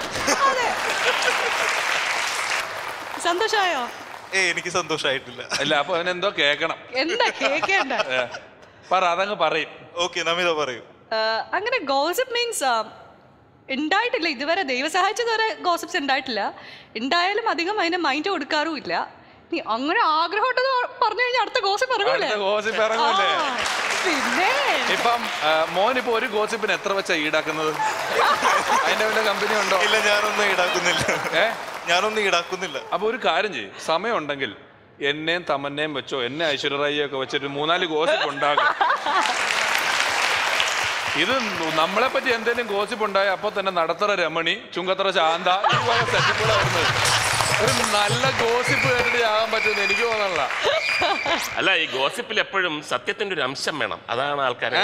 സന്തോഷായോ ഏ എനിക്ക് സന്തോഷമായിട്ടില്ല അല്ല അപ്പൊ അവനെന്തോ കേക്കണം എന്താ കേക്കേണ്ട ഏ, പറ അതങ്ങ് പറയും ഓക്കെ നമിത പറയൂ അങ്ങനെ ഗോസിപ്പ് മീൻസ് ഉണ്ടായിട്ടില്ല ഇതുവരെ ദൈവം സഹായിച്ചതുവരെ ഗോസിപ്സ് ഉണ്ടായിട്ടില്ല ഉണ്ടായാലും അധികം അതിന് മൈൻഡ് കൊടുക്കാറുമില്ല നീ അങ്ങനെ ആഗ്രഹമുണ്ടെന്ന് പറഞ്ഞു കഴിഞ്ഞാൽ അടുത്ത ഗോസിപ്പ് ഇറങ്ങൂലേ അടുത്ത gossip ഇറങ്ങൂലേ? ആ, പിന്നെ ഇപ്പം ആ, മോൻ ഇപ്പൊ ഒരു ഗോസിപ്പിന് എത്ര വെച്ചാ ഈടാക്കുന്നത് അതിന്റെ വല്ല കമ്പനി ഉണ്ടോ ഇല്ല ഞാനൊന്നും ഈടാക്കുന്നില്ല ഏ ഞാനൊന്നും ഈടാക്കുന്നില്ല അപ്പൊ ഒരു കാര്യം ചെയ്യും സമയമുണ്ടെങ്കിൽ എന്നെയും തമന്നയും വെച്ചോ എന്നെ ഐശ്വര്യറായിയെ ഒക്കെ വെച്ചിട്ട് മൂന്നാല് ഗോസിപ്പ് ഉണ്ടാകും ഇത് നമ്മളെ പറ്റി എന്തെങ്കിലും ഗോസിപ്പ് ഉണ്ടായ അപ്പൊ തന്നെ നടത്തറ രമണി ചുങ്കത്തറ ശാന്ത ഈ വക സെറ്റപ്പുകളാണ് വരുന്നത് ഒരു നല്ല ഗോസിപ്പ് കേട്ടിട്ട് ആകാൻ പറ്റുമെന്ന് എനിക്ക് തോന്നണില്ല അല്ല ഈ ഗോസിപ്പിൽ എപ്പോഴും സത്യത്തിന്റെ ഒരു അംശം വേണം അതാണ് ആൾക്കാരെ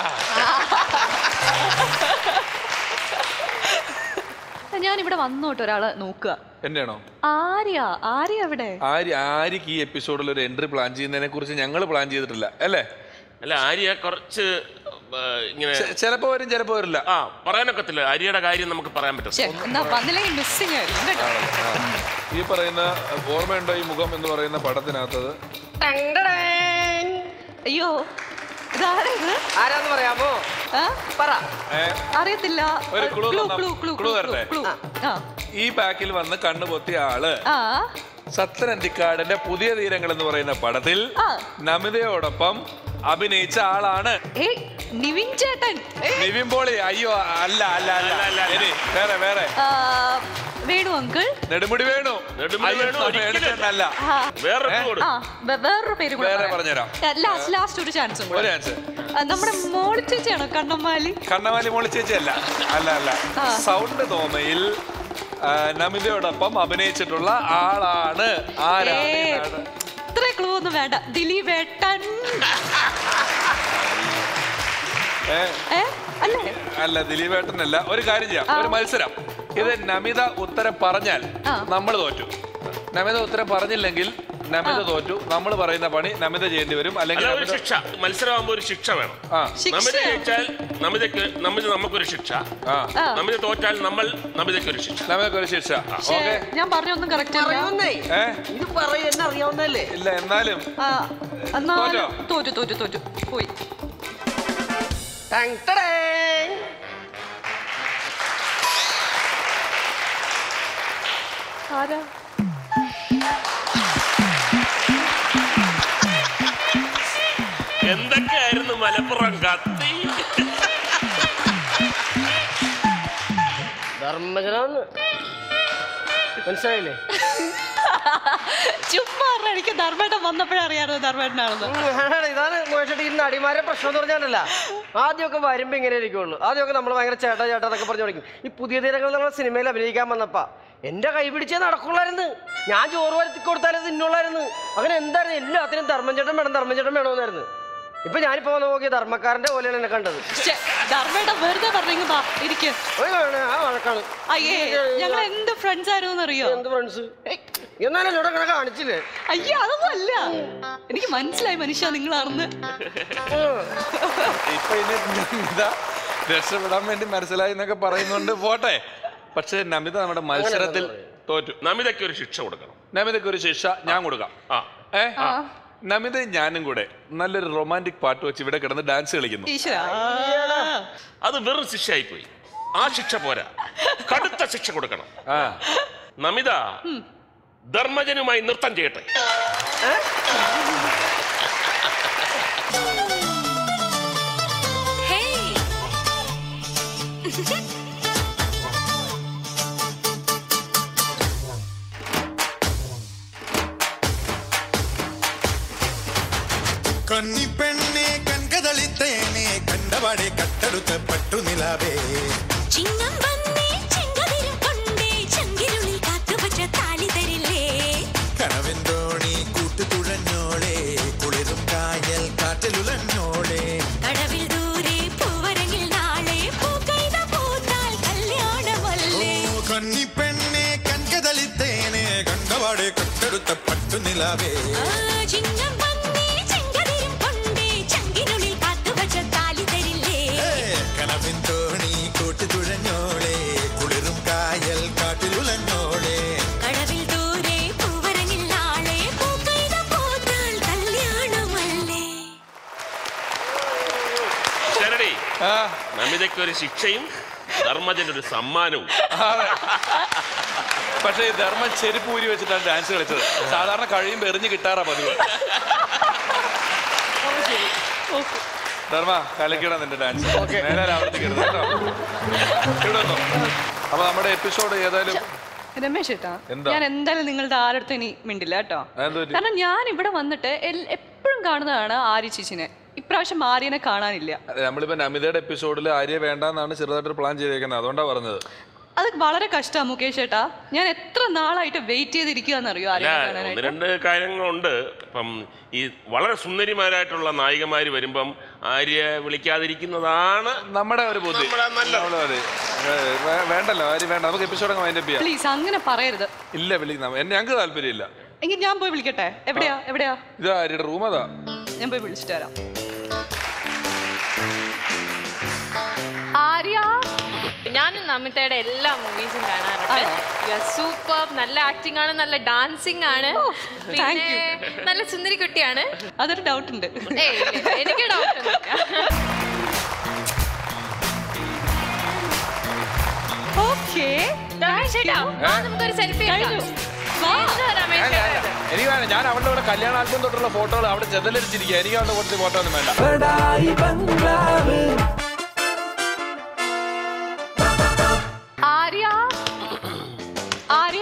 ഞാൻ ഇവിടെ വന്നോട്ട് ഒരാളെ നോക്കുക എന്നെയാണോ ആര്യ ആര്യ എവിടെ ആര് ആര്യക്ക് ഈ എപ്പിസോഡിൽ ഒരു എൻട്രി പ്ലാൻ ചെയ്യുന്നതിനെ കുറിച്ച് ഞങ്ങൾ പ്ലാൻ ചെയ്തിട്ടില്ല അല്ലേ അല്ല ആര്യ കുറച്ച് ആ, ഇങ്ങനെ ചെ- ചിലപ്പോ വരും ചിലപ്പോ വരില്ല ആ പറയാനൊക്കത്തില്ല ആര്യയുടെ കാര്യം നമുക്ക് പറയാൻ പറ്റും ശ്ശെ, എന്നാ വന്നില്ലെങ്കിൽ മിസ്സിങ് ആയിരിക്കും കേട്ടോ ഈ പറയുന്ന ഓർമ്മയുണ്ടോ ഈ മുഖം എന്ന് പറയുന്ന പടത്തിനകത്തത് അയ്യോ ഇതാരാ ഇത് ആരാന്ന് പറയാമോ ആ? പറ ഏ, അറിയത്തില്ല ഒരു clue Clue, തന്നാ- clue, clue, clue clue, തരട്ടെ? clue. ആ. ഈ ബാക്കിൽ വന്ന് കണ്ണു പൊത്തിയ ആള് ആ സത്യനന്തിക്കാടിന്റെ പുതിയ തീരങ്ങൾ എന്ന് പറയുന്ന പടത്തിൽ ആ. നമിതയോടൊപ്പം അഭിനയിച്ച ആളാണ് ഏയ് നിവിൻ ചേട്ടൻ ഏയ്, നിവിൻ പോളി അയ്യോ അല്ല അല്ല അല്ല അല്ല, അല്ല, അല്ല. ഇനി വേറെ വേറെ ആ, വേണു അങ്കിൾ നെടുമുടി വേണു നെടുമുടി അയ്യോ, വേണു ഒരിക്കലും വേണുചേട്ടനല്ല. ആ, വേറെ ഏ? കൂടെ ആ വേ- വേറൊരു പേര് കൂടെ വേറെ പറയാം. പറഞ്ഞുതരാം. ആ, ലാസ്റ്റ് ലാസ്റ്റ് ഒരു ചാൻസും ഒരു കൂടെ ചാൻസ് ആ, നമ്മുടെ മോളി ചേച്ചിയാണോ കണ്ണമ്മാലി കണ്ണമാലി മോളി ചേച്ചി അല്ല അല്ല അല്ല ആ. സൗണ്ട് തോമയിൽ ആ, നമിതയോടൊപ്പം അഭിനയിച്ചിട്ടുള്ള ആളാണ് ആരാണ് ഈ ഏയ്, നാട്? ഇത്ര ക്ലൂ ഒന്നും വേണ്ട ദിലീപ് ഏട്ടൻ ഏ, ഏ അല്ലേ അല്ല ദിലീപേട്ടനല്ല ഒരു കാര്യം ചെയ്യാം ഒരു മത്സരം ഇത് നമിത ഉത്തരം പറഞ്ഞാൽ ആ. നമ്മൾ തോറ്റു നമിത ഉത്തരം പറഞ്ഞില്ലെങ്കിൽ നമിത തോറ്റു നമ്മൾ പറയുന്ന പണി നമിത ചെയ്യേണ്ടി വരും അല്ലെങ്കിൽ അല്ല ഒരു നമിത- ശിക്ഷ മത്സരമാകുമ്പോ ഒരു ശിക്ഷ വേണം ആ ശിക്ഷ നമിത ജയിച്ചാൽ നമിതക്ക് നമിത നമുക്കൊരു ശിക്ഷ ആ ആ നമിത തോറ്റാൽ നമ്മൾ നമിതയ്ക്ക് ഒരു ശിക്ഷ നമിതക്ക് ഒരു ശിക്ഷ പക്ഷേ ഓക്കെ ഞാൻ പറഞ്ഞൊന്നും കറക്റ്റ് അല്ല അറിയാവുന്നേ ഏ ഇത് പറയും എന്നെ അറിയാവുന്നല്ലേ ഇല്ല എന്നാലും ആ, എന്നാലും തോറ്റോ? തോറ്റു തോറ്റു തോറ്റു പോയി ടങ് ടടേങ്. ആരാ എന്തൊക്കെയായിരുന്നു മലപ്പുറം കത്തി ധർമ്മജനാന്ന് മനസ്സിലായില്ലേ ചുമ്മാ പറഞ്ഞ എനിക്ക് ധർമ്മേട്ടൻ വന്നപ്പോഴേ അറിയാമായിരുന്നു ധർമ്മേട്ടനാണെന്ന് ഉം, ഇതാണ് മോശമായിട്ട് ഈ നടിമാരെ പ്രശ്നം എന്ന് പറഞ്ഞാലല്ല ആദ്യമൊക്കെ വരുമ്പോ ഇങ്ങനെ ഇരിക്കുള്ളൂ ആദ്യമൊക്കെ നമ്മൾ ഭയങ്കര ചേട്ടാ ചേട്ടാ എന്നൊക്കെ പറഞ്ഞു തുടങ്ങി ഈ പുതിയ തീരങ്ങൾ എന്നുള്ള സിനിമയിൽ അഭിനയിക്കാൻ വന്നപ്പാ എന്റെ കൈ പിടിച്ചേ നടക്കുള്ളായിരുന്നു ഞാൻ ചോറ് വരുത്തി കൊടുത്താലേ തിന്നുള്ളായിരുന്നു അങ്ങനെ എന്തായിരുന്നു എല്ലാത്തിനും ധർമ്മചേട്ടൻ വേണം ധർമ്മചേട്ടൻ വേണമെന്നായിരുന്നു ഇപ്പൊ ഞാനിപ്പോ വന്ന് നോക്കിയ ധർമ്മക്കാരന്റെ പോലെയാണ് എന്നെ കണ്ടത് ശ്ശെ, ധർമ്മേട്ടൻ വെറുതെ പറഞ്ഞു ബാ ഇരിക്ക് ഒരു ആണ്, ആ വഴക്കാണ് അയ്യേ ഞങ്ങൾ എന്ത് ഫ്രണ്ട്സ് ആയിരുന്നു അറിയോ എന്ത് ഫ്രണ്ട്സ് എന്നാലും എന്നോട് അങ്ങനെ കാണിച്ചില്ലേ അയ്യോ അതൊന്നും അല്ല എനിക്ക് മനസ്സിലായി മനുഷ്യ നിങ്ങളാണെന്ന് ഇപ്പൊ ഇനി നമിത രക്ഷപ്പെടാൻ വേണ്ടി മനസ്സിലായി എന്നൊക്കെ പറയുന്നുണ്ട് പോട്ടെ പക്ഷെ നമിത നമ്മുടെ മത്സരത്തിൽ തോറ്റു നമിതയ്ക്ക് ഒരു ശിക്ഷ കൊടുക്കണം നമിതയ്ക്ക് ഒരു ശിക്ഷ ഞാൻ കൊടുക്കാം ആ ഏ നമിത ഞാനും കൂടെ നല്ലൊരു റൊമാൻറ്റിക് പാട്ട് വെച്ച് ഇവിടെ കിടന്ന് ഡാൻസ് കളിക്കുന്നു ഈശ്വരാ അത് വെറും ശിക്ഷയായി പോയി ആ ശിക്ഷ പോരാ കടുത്ത ശിക്ഷ കൊടുക്കണം ആ നമിത ധർമ്മജനുമായി നൃത്തം ചെയ്യട്ടെ Hey! കന്നിപ്പെണ്ണെ കൺകതളിത്തേനെ കണ്ടപാടെ കട്ടെടുത്ത പട്ടുനിലാവേ ചിങ്ങം വന്നേ ചെങ്കതിരും കൊണ്ടേ ചങ്കിരുളിൽ കാത്തുവച്ച താലി തരില്ലേ കനവൻ തോണി കൂട്ടുതുഴഞ്ഞോളെ കുളിരും കായൽ കാറ്റിലുലഞ്ഞോളെ കടവിൽ ദൂരെ പൂവരങ്ങിൽ നാളെ പൂക്കൈത പൂത്താൽ കല്യാണമല്ലേ ഓ കന്നിപ്പെണ്ണെ കൺകതളിത്തേനെ കണ്ടപാടെ കട്ടെടുത്ത പട്ടുനിലാവേ ആ, ചിങ്ങം വന്നേ ചെങ്കതിരും കൊണ്ടേ ചങ്കിരുളിൽ കാത്തുവച്ച താലി തരില്ലേ ഏ, കനവിൻ തോണി കൂട്ടുതുഴഞ്ഞോളെ കുളിരും കായൽ കാറ്റിലുലഞ്ഞോളെ കടവിൽ ദൂരെ പൂവരങ്ങിൽ നാളെ പൂക്കൈത പൂത്താൽ കല്യാണമല്ലേ ശരടി ആ നമിതയ്ക്ക് ഒരു ശിക്ഷയും ധർമ്മജന്റെ ഒരു സമ്മാനവും പക്ഷേ ഈ ധർമ്മൻ ചെരുപ്പ് ഊരി വെച്ചിട്ടാണ് ഡാൻസ് കളിച്ചത് സാധാരണ കഴിയുമ്പോൾ എറിഞ്ഞ് കിട്ടാറാ പതിവ് ധർമ്മ കലക്കിടാം നിന്റെ ഡാൻസ് നേരെ ആവർത്തിക്കരുത് കേട്ടോ ഇവിടെ വന്നോ അപ്പൊ നമ്മുടെ എപ്പിസോഡ് ഏതായാലും രമേശ് ഏട്ടാ എന്താ? ഞാൻ എന്തായാലും നിങ്ങളുടെ ആരടുത്ത് ഇനി മിണ്ടില്ല കേട്ടോ അതെന്ത് പറ്റി? കാരണം ഞാൻ ഇവിടെ വന്നിട്ട് എപ്പോഴും കാണുന്നതാണ് ആര്യ ചേച്ചിനെ ഇപ്രാവശ്യം ആര്യനെ കാണാനില്ല അതെ, നമ്മളിപ്പോ നമിതയുടെ എപ്പിസോഡിൽ ആര്യ വേണ്ടെന്നാണ് ചെറുതായിട്ടൊരു പ്ലാൻ ചെയ്തേക്കുന്നത് അതുകൊണ്ടാ പറഞ്ഞത് അത് വളരെ കഷ്ടമാണ് മുകേഷ് ഏട്ടാ ഞാൻ എത്ര നാളായിട്ട് വെയിറ്റ് ചെയ്തിരിക്കുകയെന്നറിയോ അല്ല ആര്യനെ ഒന്ന് കാണാനായിട്ട് രണ്ട് കാര്യങ്ങളുണ്ട് ഇപ്പം ഈ വളരെ സുന്ദരിമാരായിട്ടുള്ള നായികമാര് വരുമ്പം ആര്യ വിളിക്കാതിരിക്കുന്നതാണ് നമ്മുടെ ഒരു ബുദ്ധി നമ്മുടെ നല്ല നമ്മള് മതി. വേ- വേ- വേണ്ടല്ലോ ആര്യ വേണ്ട നമുക്ക് എപ്പിസോഡ് അങ്ങ് വൈൻഡപ്പ് ചെയ്യാം പ്ലീസ് അങ്ങനെ പറയരുത് ഇല്ല വിളിക്കുന്ന ഞങ്ങൾക്ക് താല്പര്യമില്ല എങ്കിൽ ഞാൻ പോയി വിളിക്കട്ടെ എവിടെയാ എവിടെയാ ഇത് ആര്യയുടെ റൂം അതാ ഞാൻ പോയി വിളിച്ചിട്ട് വരാം ആര്യ ഞാനും നമിതയുടെ എല്ലാ മൂവീസും കാണാറുണ്ട് സൂപ്പർ നല്ല ആക്ടിംഗ് ആണ് നല്ല ഡാൻസിങ് ആണ് thank പിന്നെ നല്ല സുന്ദരി കുട്ടിയാണ് അതൊരു ഡൗട്ട് ഉണ്ട് ഏയ് ഇല്ല, ഇല്ല, എനിക്ക് ഡൗട്ട് ഓക്കേ രമേശ് ചേട്ടാ വാ, നമുക്കൊരു സെൽഫി രമേശ് ചേട്ടാ ഇത്? എനിക്ക് വേണം ഞാൻ അവളുടെ കൂടെ കല്യാണ ആൽബം തൊട്ടുള്ള ഫോട്ടോകൾ അവിടെ ചെതലരിച്ചിരിക്കുക എനിക്ക് അവളുടെ കുറച്ച് ഫോട്ടോ ഒന്നും വേണ്ട Arya Arya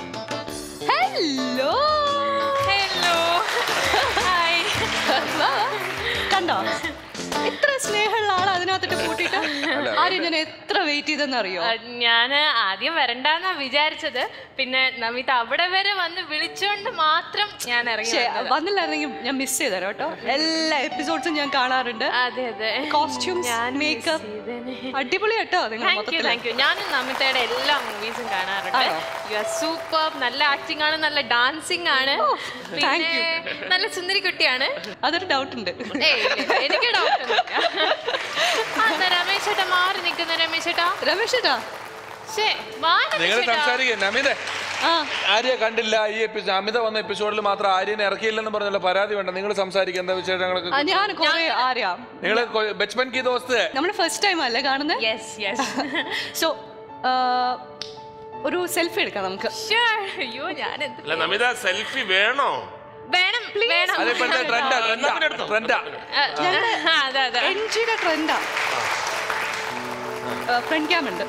hello hello hi കണ്ടോ ഇത്ര സ്നേഹമുള്ള ആൾ അതിനകത്തിട്ട് കൂട്ടിയിട്ട് ആര്യ ഞാൻ എത്ര വെയിറ്റ് ചെയ്തെന്ന് അറിയോ ഞാൻ ആദ്യം വരണ്ടെന്നാ വിചാരിച്ചത് പിന്നെ നമിത അവിടെ വരെ വന്ന് വിളിച്ചോണ്ട് മാത്രം ഞാൻ ഇറങ്ങി പക്ഷേ വന്നതാ. വന്നില്ലായിരുന്നെങ്കിൽ ഞാൻ മിസ് ചെയ്തേനെ കേട്ടോ എല്ലാ എപ്പിസോഡ്സും ഞാൻ കാണാറുണ്ട് അതെ അതെ കോസ്റ്റ്യൂംസ് ഞാൻ മേക്കപ്പ് അടിപൊളി കേട്ടോ നിങ്ങൾ താങ്ക് യു മൊത്തത്തിൽ താങ്ക് യു ഞാനും നമിതയുടെ എല്ലാ മൂവീസും കാണാറുണ്ട് ആണോ? യു ആർ സൂപ്പർ നല്ല ആക്ടിംഗ് ആണ് നല്ല ഡാൻസിങ് ആണ് thank പിന്നെ നല്ല സുന്ദരി കുട്ടിയാണ് അതൊരു ഡൗട്ട് ഉണ്ട് ഏയ് ഇല്ല, ഇല്ല, എനിക്ക് ഡൗട്ട് അതാ രമേശ് ചേട്ടാ മാറി നിൽക്കുന്ന രമേശ് ചേട്ടാ രമേശ് ചേട്ടാ ശേ വാ രമേശ് നിങ്ങൾ ചേട്ടാ. സംസാരിക്കുക നമിത ആ ആര്യ കണ്ടില്ല ഈ എപ്പിസോഡ് അമിത വന്ന എപ്പിസോഡിൽ മാത്രം ആര്യനെ ഇറക്കിയില്ലെന്ന് പറഞ്ഞുള്ള പരാതി വേണ്ട നിങ്ങൾ സംസാരിക്കുക എന്താ ആ, വിശേഷങ്ങളൊക്കെ ഞാൻ കുറെ ആര്യ നിങ്ങൾ ബച്പൻ കി ദോസ്ത് നമ്മൾ ഫസ്റ്റ് ടൈം അല്ലേ കാണുന്നത് യെസ് യെസ് സോ ഒരു സെൽഫി എടുക്കാം നമുക്ക് അയ്യോ ഞാൻ എന്ത് അല്ല നമിത സെൽഫി വേണോ വേണം വേണം അതിപ്പോഴത്തെ ട്രെൻഡാ ട്രെൻഡാ ട്രെൻഡാ ആ, അതെ അതെ എൻ ജിയുടെ ട്രെൻഡാ ഫ്രണ്ട് ക്യാം ഉണ്ട്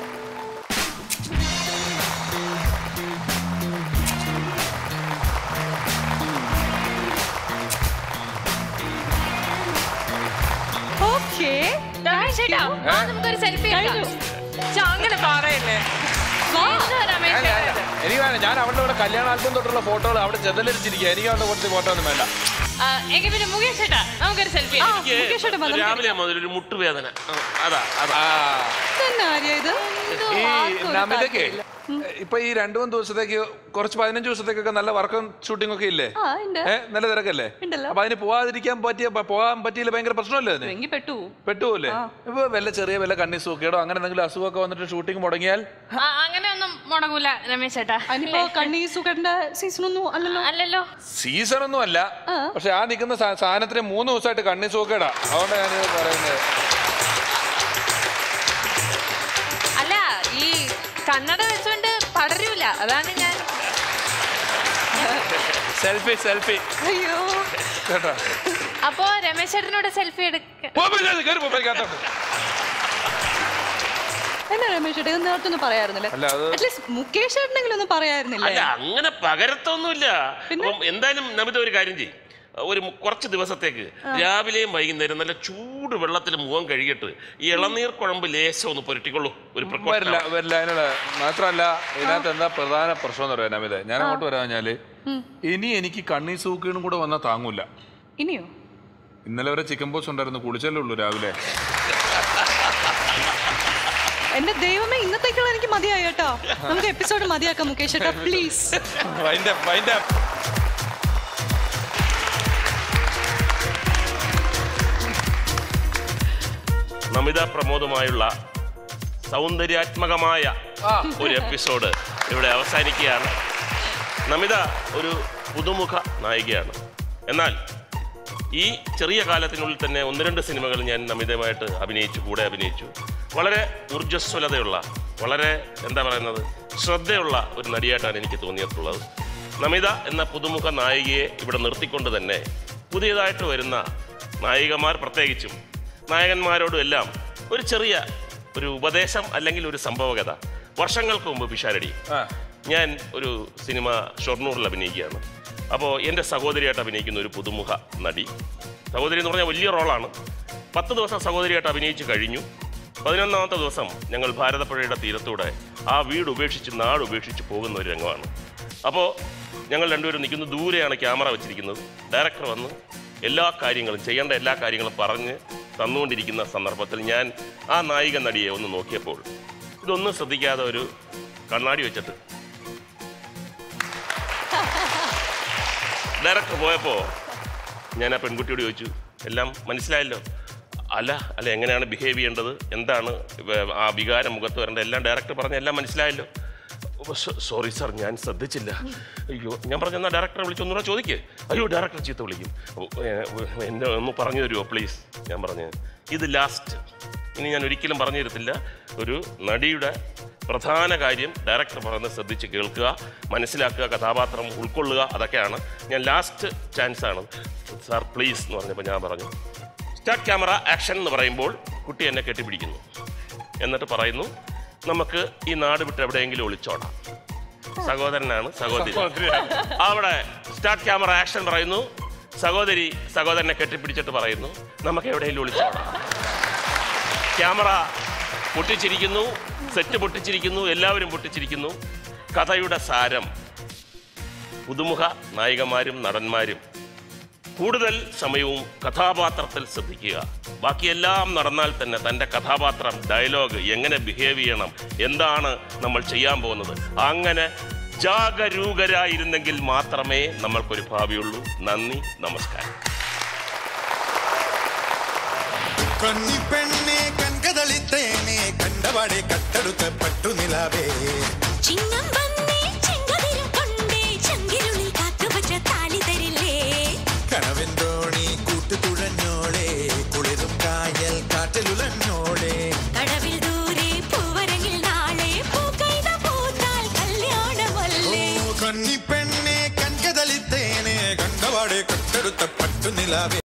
ഓക്കേ രമേശ് ചേട്ടാ വാ, നമുക്കൊരു സെൽഫി എടുക്കാം ഛെ, അങ്ങനെ പറയല്ലേ എന്താ രമേശ് ചേട്ടാ ഇത്? എനിക്ക് വേണം ഞാൻ അവളുടെ കൂടെ കല്യാണ ആൽബം തൊട്ടുള്ള ഫോട്ടോകൾ അവിടെ ചെതലരിച്ചിരിക്കുക എനിക്ക് അവളുടെ കുറച്ച് ഫോട്ടോ ഒന്നും വേണ്ട ആ, എങ്കിൽ പിന്നെ മുകേഷ് ചേട്ടാ നമുക്കൊരു സെൽഫി മുകേഷ് ചേട്ടാ, വന്നോ. രാവിലെ മുതൽ ഒരു മുട്ടുവേദന ആ, അതാ അതാ ആ തന്നെ ആര്യ ഇത് ഈ നമിതക്ക് ഇപ്പൊ ഈ രണ്ടു മൂന്ന് ദിവസത്തേക്ക് കുറച്ച് പതിനഞ്ച് ദിവസത്തേക്കൊക്കെ നല്ല വർക്കും ഷൂട്ടിംഗ് ഒക്കെ ഇല്ലേ ആ ഉണ്ട് ഏഹ് നല്ല തിരക്കല്ലേ ഉണ്ടല്ലോ. അപ്പൊ അതിന് പോവാതിരിക്കാൻ പറ്റിയ പോകാൻ പറ്റിയില്ല ഭയങ്കര പ്രശ്നമല്ലേ അതിന് എങ്കിൽ പെട്ടു പെട്ടുപോലെ ഇപ്പൊ വല്ല ചെറിയ വല്ല കണ്ണി സൂക്കേടോ അങ്ങനെ എന്തെങ്കിലും അസുഖമൊക്കെ വന്നിട്ട് ഷൂട്ടിംഗ് മുടങ്ങിയാൽ ആ, അങ്ങനെയൊന്നും മുടങ്ങൂല രമേശ് ചേട്ടാ അതിനിപ്പോ കണ്ണീ സുഖന്റെ സീസൺ ഒന്നും അല്ലല്ലോ അല്ലല്ലോ സീസൺ ഒന്നും അല്ല പക്ഷെ ആ നിൽക്കുന്ന സാ- സാധനത്തിന് മൂന്ന് ദിവസമായിട്ട് കണ്ണി സൂക്കേടാ അതുകൊണ്ടാണ് ഞാനിത് പറയുന്നത് അല്ല ഈ കണ്ണട വെച്ചോണ്ട് പടരൂല അതാണ് ഞാൻ സെൽഫി സെൽഫി അയ്യോ കേട്ടോ അപ്പോ രമേശ് ചേട്ടനോട് സെൽഫി എടുക്ക പോ, പോ, കയറി, കയറി പോ, കയറി. എന്നാ രമേശ് ചേട്ടാ ഇത് നേരത്തെ ഒന്നും പറയായിരുന്നില്ലേ അല്ല, അത് അറ്റ്ലീസ്റ്റ് മുകേഷ് ചേട്ടനെങ്കിലും ഒന്നും പറയായിരുന്നില്ലേ അല്ല അങ്ങനെ പകരത്തൊന്നുമില്ല അപ്പം എന്തായാലും നമിത ഒരു കാര്യം ചെയ്യും ഒരു മു- കുറച്ച് ദിവസത്തേക്ക് രാവിലെയും വൈകുന്നേരം നല്ല ചൂട് വെള്ളത്തിൽ മുഖം കഴുകിയിട്ട് ഈ ഇളനീർ കുഴമ്പ് ലേശം ഒന്ന് പുരട്ടിക്കൊള്ളൂ ഒരു precaution വരില്ല വരില്ല അതിനുള്ള മാത്രമല്ല ഇതിനകത്ത് എന്താ പ്രധാന പ്രശ്നം എന്ന് പറയാൻ നമിത ഞാൻ അങ്ങോട്ട് വരാൻ കഴിഞ്ഞാല് ഇനി എനിക്ക് കണ്ണീർ സൂക്കീണും കൂടെ വന്നാൽ താങ്ങൂല ഇനിയോ ഇന്നലെ വരെ ചിക്കൻ പോസ് ഉണ്ടായിരുന്നു കുളിച്ചല്ലേ ഉള്ളൂ രാവിലെ എന്റെ ദൈവമേ ഇന്നത്തേക്കുള്ള എനിക്ക് മതിയായി കേട്ടോ നമുക്ക് എപ്പിസോഡ് മതിയാക്കാം മുകേഷ് ചേട്ടാ please wind up wind up Namitha പ്രമോദുമായുള്ള സൗന്ദര്യാത്മകമായ ഒരു എപ്പിസോഡ് ഇവിടെ അവസാനിക്കുകയാണ് നമിത ഒരു പുതുമുഖ നായികയാണ് എന്നാൽ ഈ ചെറിയ കാലത്തിനുള്ളിൽ തന്നെ ഒന്ന് രണ്ട് സിനിമകൾ ഞാൻ നമിതയുമായിട്ട് അഭിനയിച്ചു കൂടെ അഭിനയിച്ചു വളരെ ഊർജ്ജസ്വലതയുള്ള വളരെ എന്താ പറയുന്നത് ശ്രദ്ധയുള്ള ഒരു നടിയായിട്ടാണ് എനിക്ക് തോന്നിയിട്ടുള്ളത് നമിത എന്ന പുതുമുഖ നായികയെ ഇവിടെ നിർത്തിക്കൊണ്ട് തന്നെ പുതിയതായിട്ട് വരുന്ന നായികമാർ പ്രത്യേകിച്ചും നായകന്മാരോടും എല്ലാം ഒരു ചെറിയ ഒരു ഉപദേശം അല്ലെങ്കിൽ ഒരു സംഭവകഥ വർഷങ്ങൾക്ക് മുമ്പ് പിഷാരടി ഞാൻ ഒരു സിനിമ ഷൊർണൂറിൽ അഭിനയിക്കുകയാണ് അപ്പോൾ എൻ്റെ സഹോദരിയായിട്ട് അഭിനയിക്കുന്ന ഒരു പുതുമുഖ നടി സഹോദരി എന്ന് പറഞ്ഞാൽ വലിയ റോളാണ് പത്ത് ദിവസം സഹോദരിയായിട്ട് അഭിനയിച്ച് കഴിഞ്ഞു പതിനൊന്നാമത്തെ ദിവസം ഞങ്ങൾ ഭാരതപ്പുഴയുടെ തീരത്തൂടെ ആ വീട് ഉപേക്ഷിച്ച് നാട് ഉപേക്ഷിച്ച് പോകുന്ന ഒരു രംഗമാണ് അപ്പോൾ ഞങ്ങൾ രണ്ടുപേരും നിൽക്കുന്നു ദൂരെയാണ് ക്യാമറ വെച്ചിരിക്കുന്നത് ഡയറക്ടർ വന്ന് എല്ലാ കാര്യങ്ങളും ചെയ്യേണ്ട എല്ലാ കാര്യങ്ങളും പറഞ്ഞ് തന്നുകൊണ്ടിരിക്കുന്ന സന്ദർഭത്തിൽ ഞാൻ ആ നായിക നടിയെ ഒന്ന് നോക്കിയപ്പോൾ ഇതൊന്നും ശ്രദ്ധിക്കാതെ ഒരു കണ്ണാടി വെച്ചിട്ട് ഡയറക്ടർ പോയപ്പോൾ ഞാൻ ആ പെൺകുട്ടിയോട് ചോദിച്ചു എല്ലാം മനസ്സിലായല്ലോ അല്ല അല്ല എങ്ങനെയാണ് ബിഹേവ് ചെയ്യേണ്ടത് എന്താണ് വേ- ആ വികാരം മുഖത്ത് വരേണ്ടത് എല്ലാം ഡയറക്ടർ പറഞ്ഞ എല്ലാം മനസ്സിലായല്ലോ സോറി സാർ ഞാൻ ശ്രദ്ധിച്ചില്ല അയ്യോ ഞാൻ പറഞ്ഞ എന്നാൽ ഡയറക്ടറെ വിളിച്ചൊന്നുകൂടെ ചോദിക്ക് അയ്യോ ഡയറക്ടർ ചീത്ത വിളിക്കും ഓ, ഏ, എന്നെ ഒന്ന് പറഞ്ഞു തരുമോ പ്ലീസ് ഞാൻ പറഞ്ഞു ഇത് ലാസ്റ്റ് ഇനി ഞാൻ ഒരിക്കലും പറഞ്ഞു തരത്തില്ല ഒരു നടിയുടെ പ്രധാന കാര്യം ഡയറക്ടർ പറയുന്നത് ശ്രദ്ധിച്ച് കേൾക്കുക മനസ്സിലാക്കുക കഥാപാത്രം ഉൾക്കൊള്ളുക അതൊക്കെയാണ് ഞാൻ ലാസ്റ്റ് ചാൻസ് ആണ് സാർ പ്ലീസ് എന്ന് പറഞ്ഞപ്പോൾ ഞാൻ പറഞ്ഞു സ്റ്റാർട്ട് ക്യാമറ ആക്ഷൻ എന്ന് പറയുമ്പോൾ കുട്ടി എന്നെ കെട്ടിപ്പിടിക്കുന്നു എന്നിട്ട് പറയുന്നു നമുക്ക് ഈ നാട് വിട്ട് എവിടെയെങ്കിലും ഒളിച്ചോടാം സഹോദരനാണ് സഹോദരി അവിടെ സ്റ്റാർട്ട് ക്യാമറ ആക്ഷൻ പറയുന്നു സഹോദരി സഹോദരനെ കെട്ടിപ്പിടിച്ചിട്ട് പറയുന്നു നമുക്ക് എവിടെയെങ്കിലും ഒളിച്ചോടാം ക്യാമറ പൊട്ടിച്ചിരിക്കുന്നു സെറ്റ് പൊട്ടിച്ചിരിക്കുന്നു എല്ലാവരും പൊട്ടിച്ചിരിക്കുന്നു കഥയുടെ സാരം പുതുമുഖ നായികമാരും നടന്മാരും കൂടുതൽ സമയവും കഥാപാത്രത്തിൽ ശ്രദ്ധിക്കുക ബാക്കിയെല്ലാം നടന്നാൽ തന്നെ തൻ്റെ കഥാപാത്രം ഡയലോഗ് എങ്ങനെ ബിഹേവ് ചെയ്യണം എന്താണ് നമ്മൾ ചെയ്യാൻ പോകുന്നത് അങ്ങനെ ജാഗരൂകരായിരുന്നെങ്കിൽ മാത്രമേ നമ്മൾക്കൊരു ഭാവിയുള്ളൂ നന്ദി നമസ്കാരം കന്നിപ്പെണ്ണെ കൺകതളിത്തേനെ കണ്ടപാടെ കട്ടെടുത്ത പട്ടുനിലാവേ ചിങ്ങം വന്നേ ചെങ്കതിരും കൊണ്ടേ ചങ്കിരുളിൽ കാത്തുവച്ച താലി തരില്ലേ കനവിൻ തോണി കൂട്ടുതുഴഞ്ഞോളെ കുളിരും കായൽ കാറ്റിലുലഞ്ഞോളെ കടവിൽ ദൂരെ പൂവരങ്ങിൽ നാളെ പൂക്കൈത പൂത്താൽ കല്യാണമല്ലേ കന്നിപ്പെണ്ണെ കൺകതളിത്തേനെ കണ്ടപാടെ കട്ടെടുത്ത പട്ടുനിലാവേ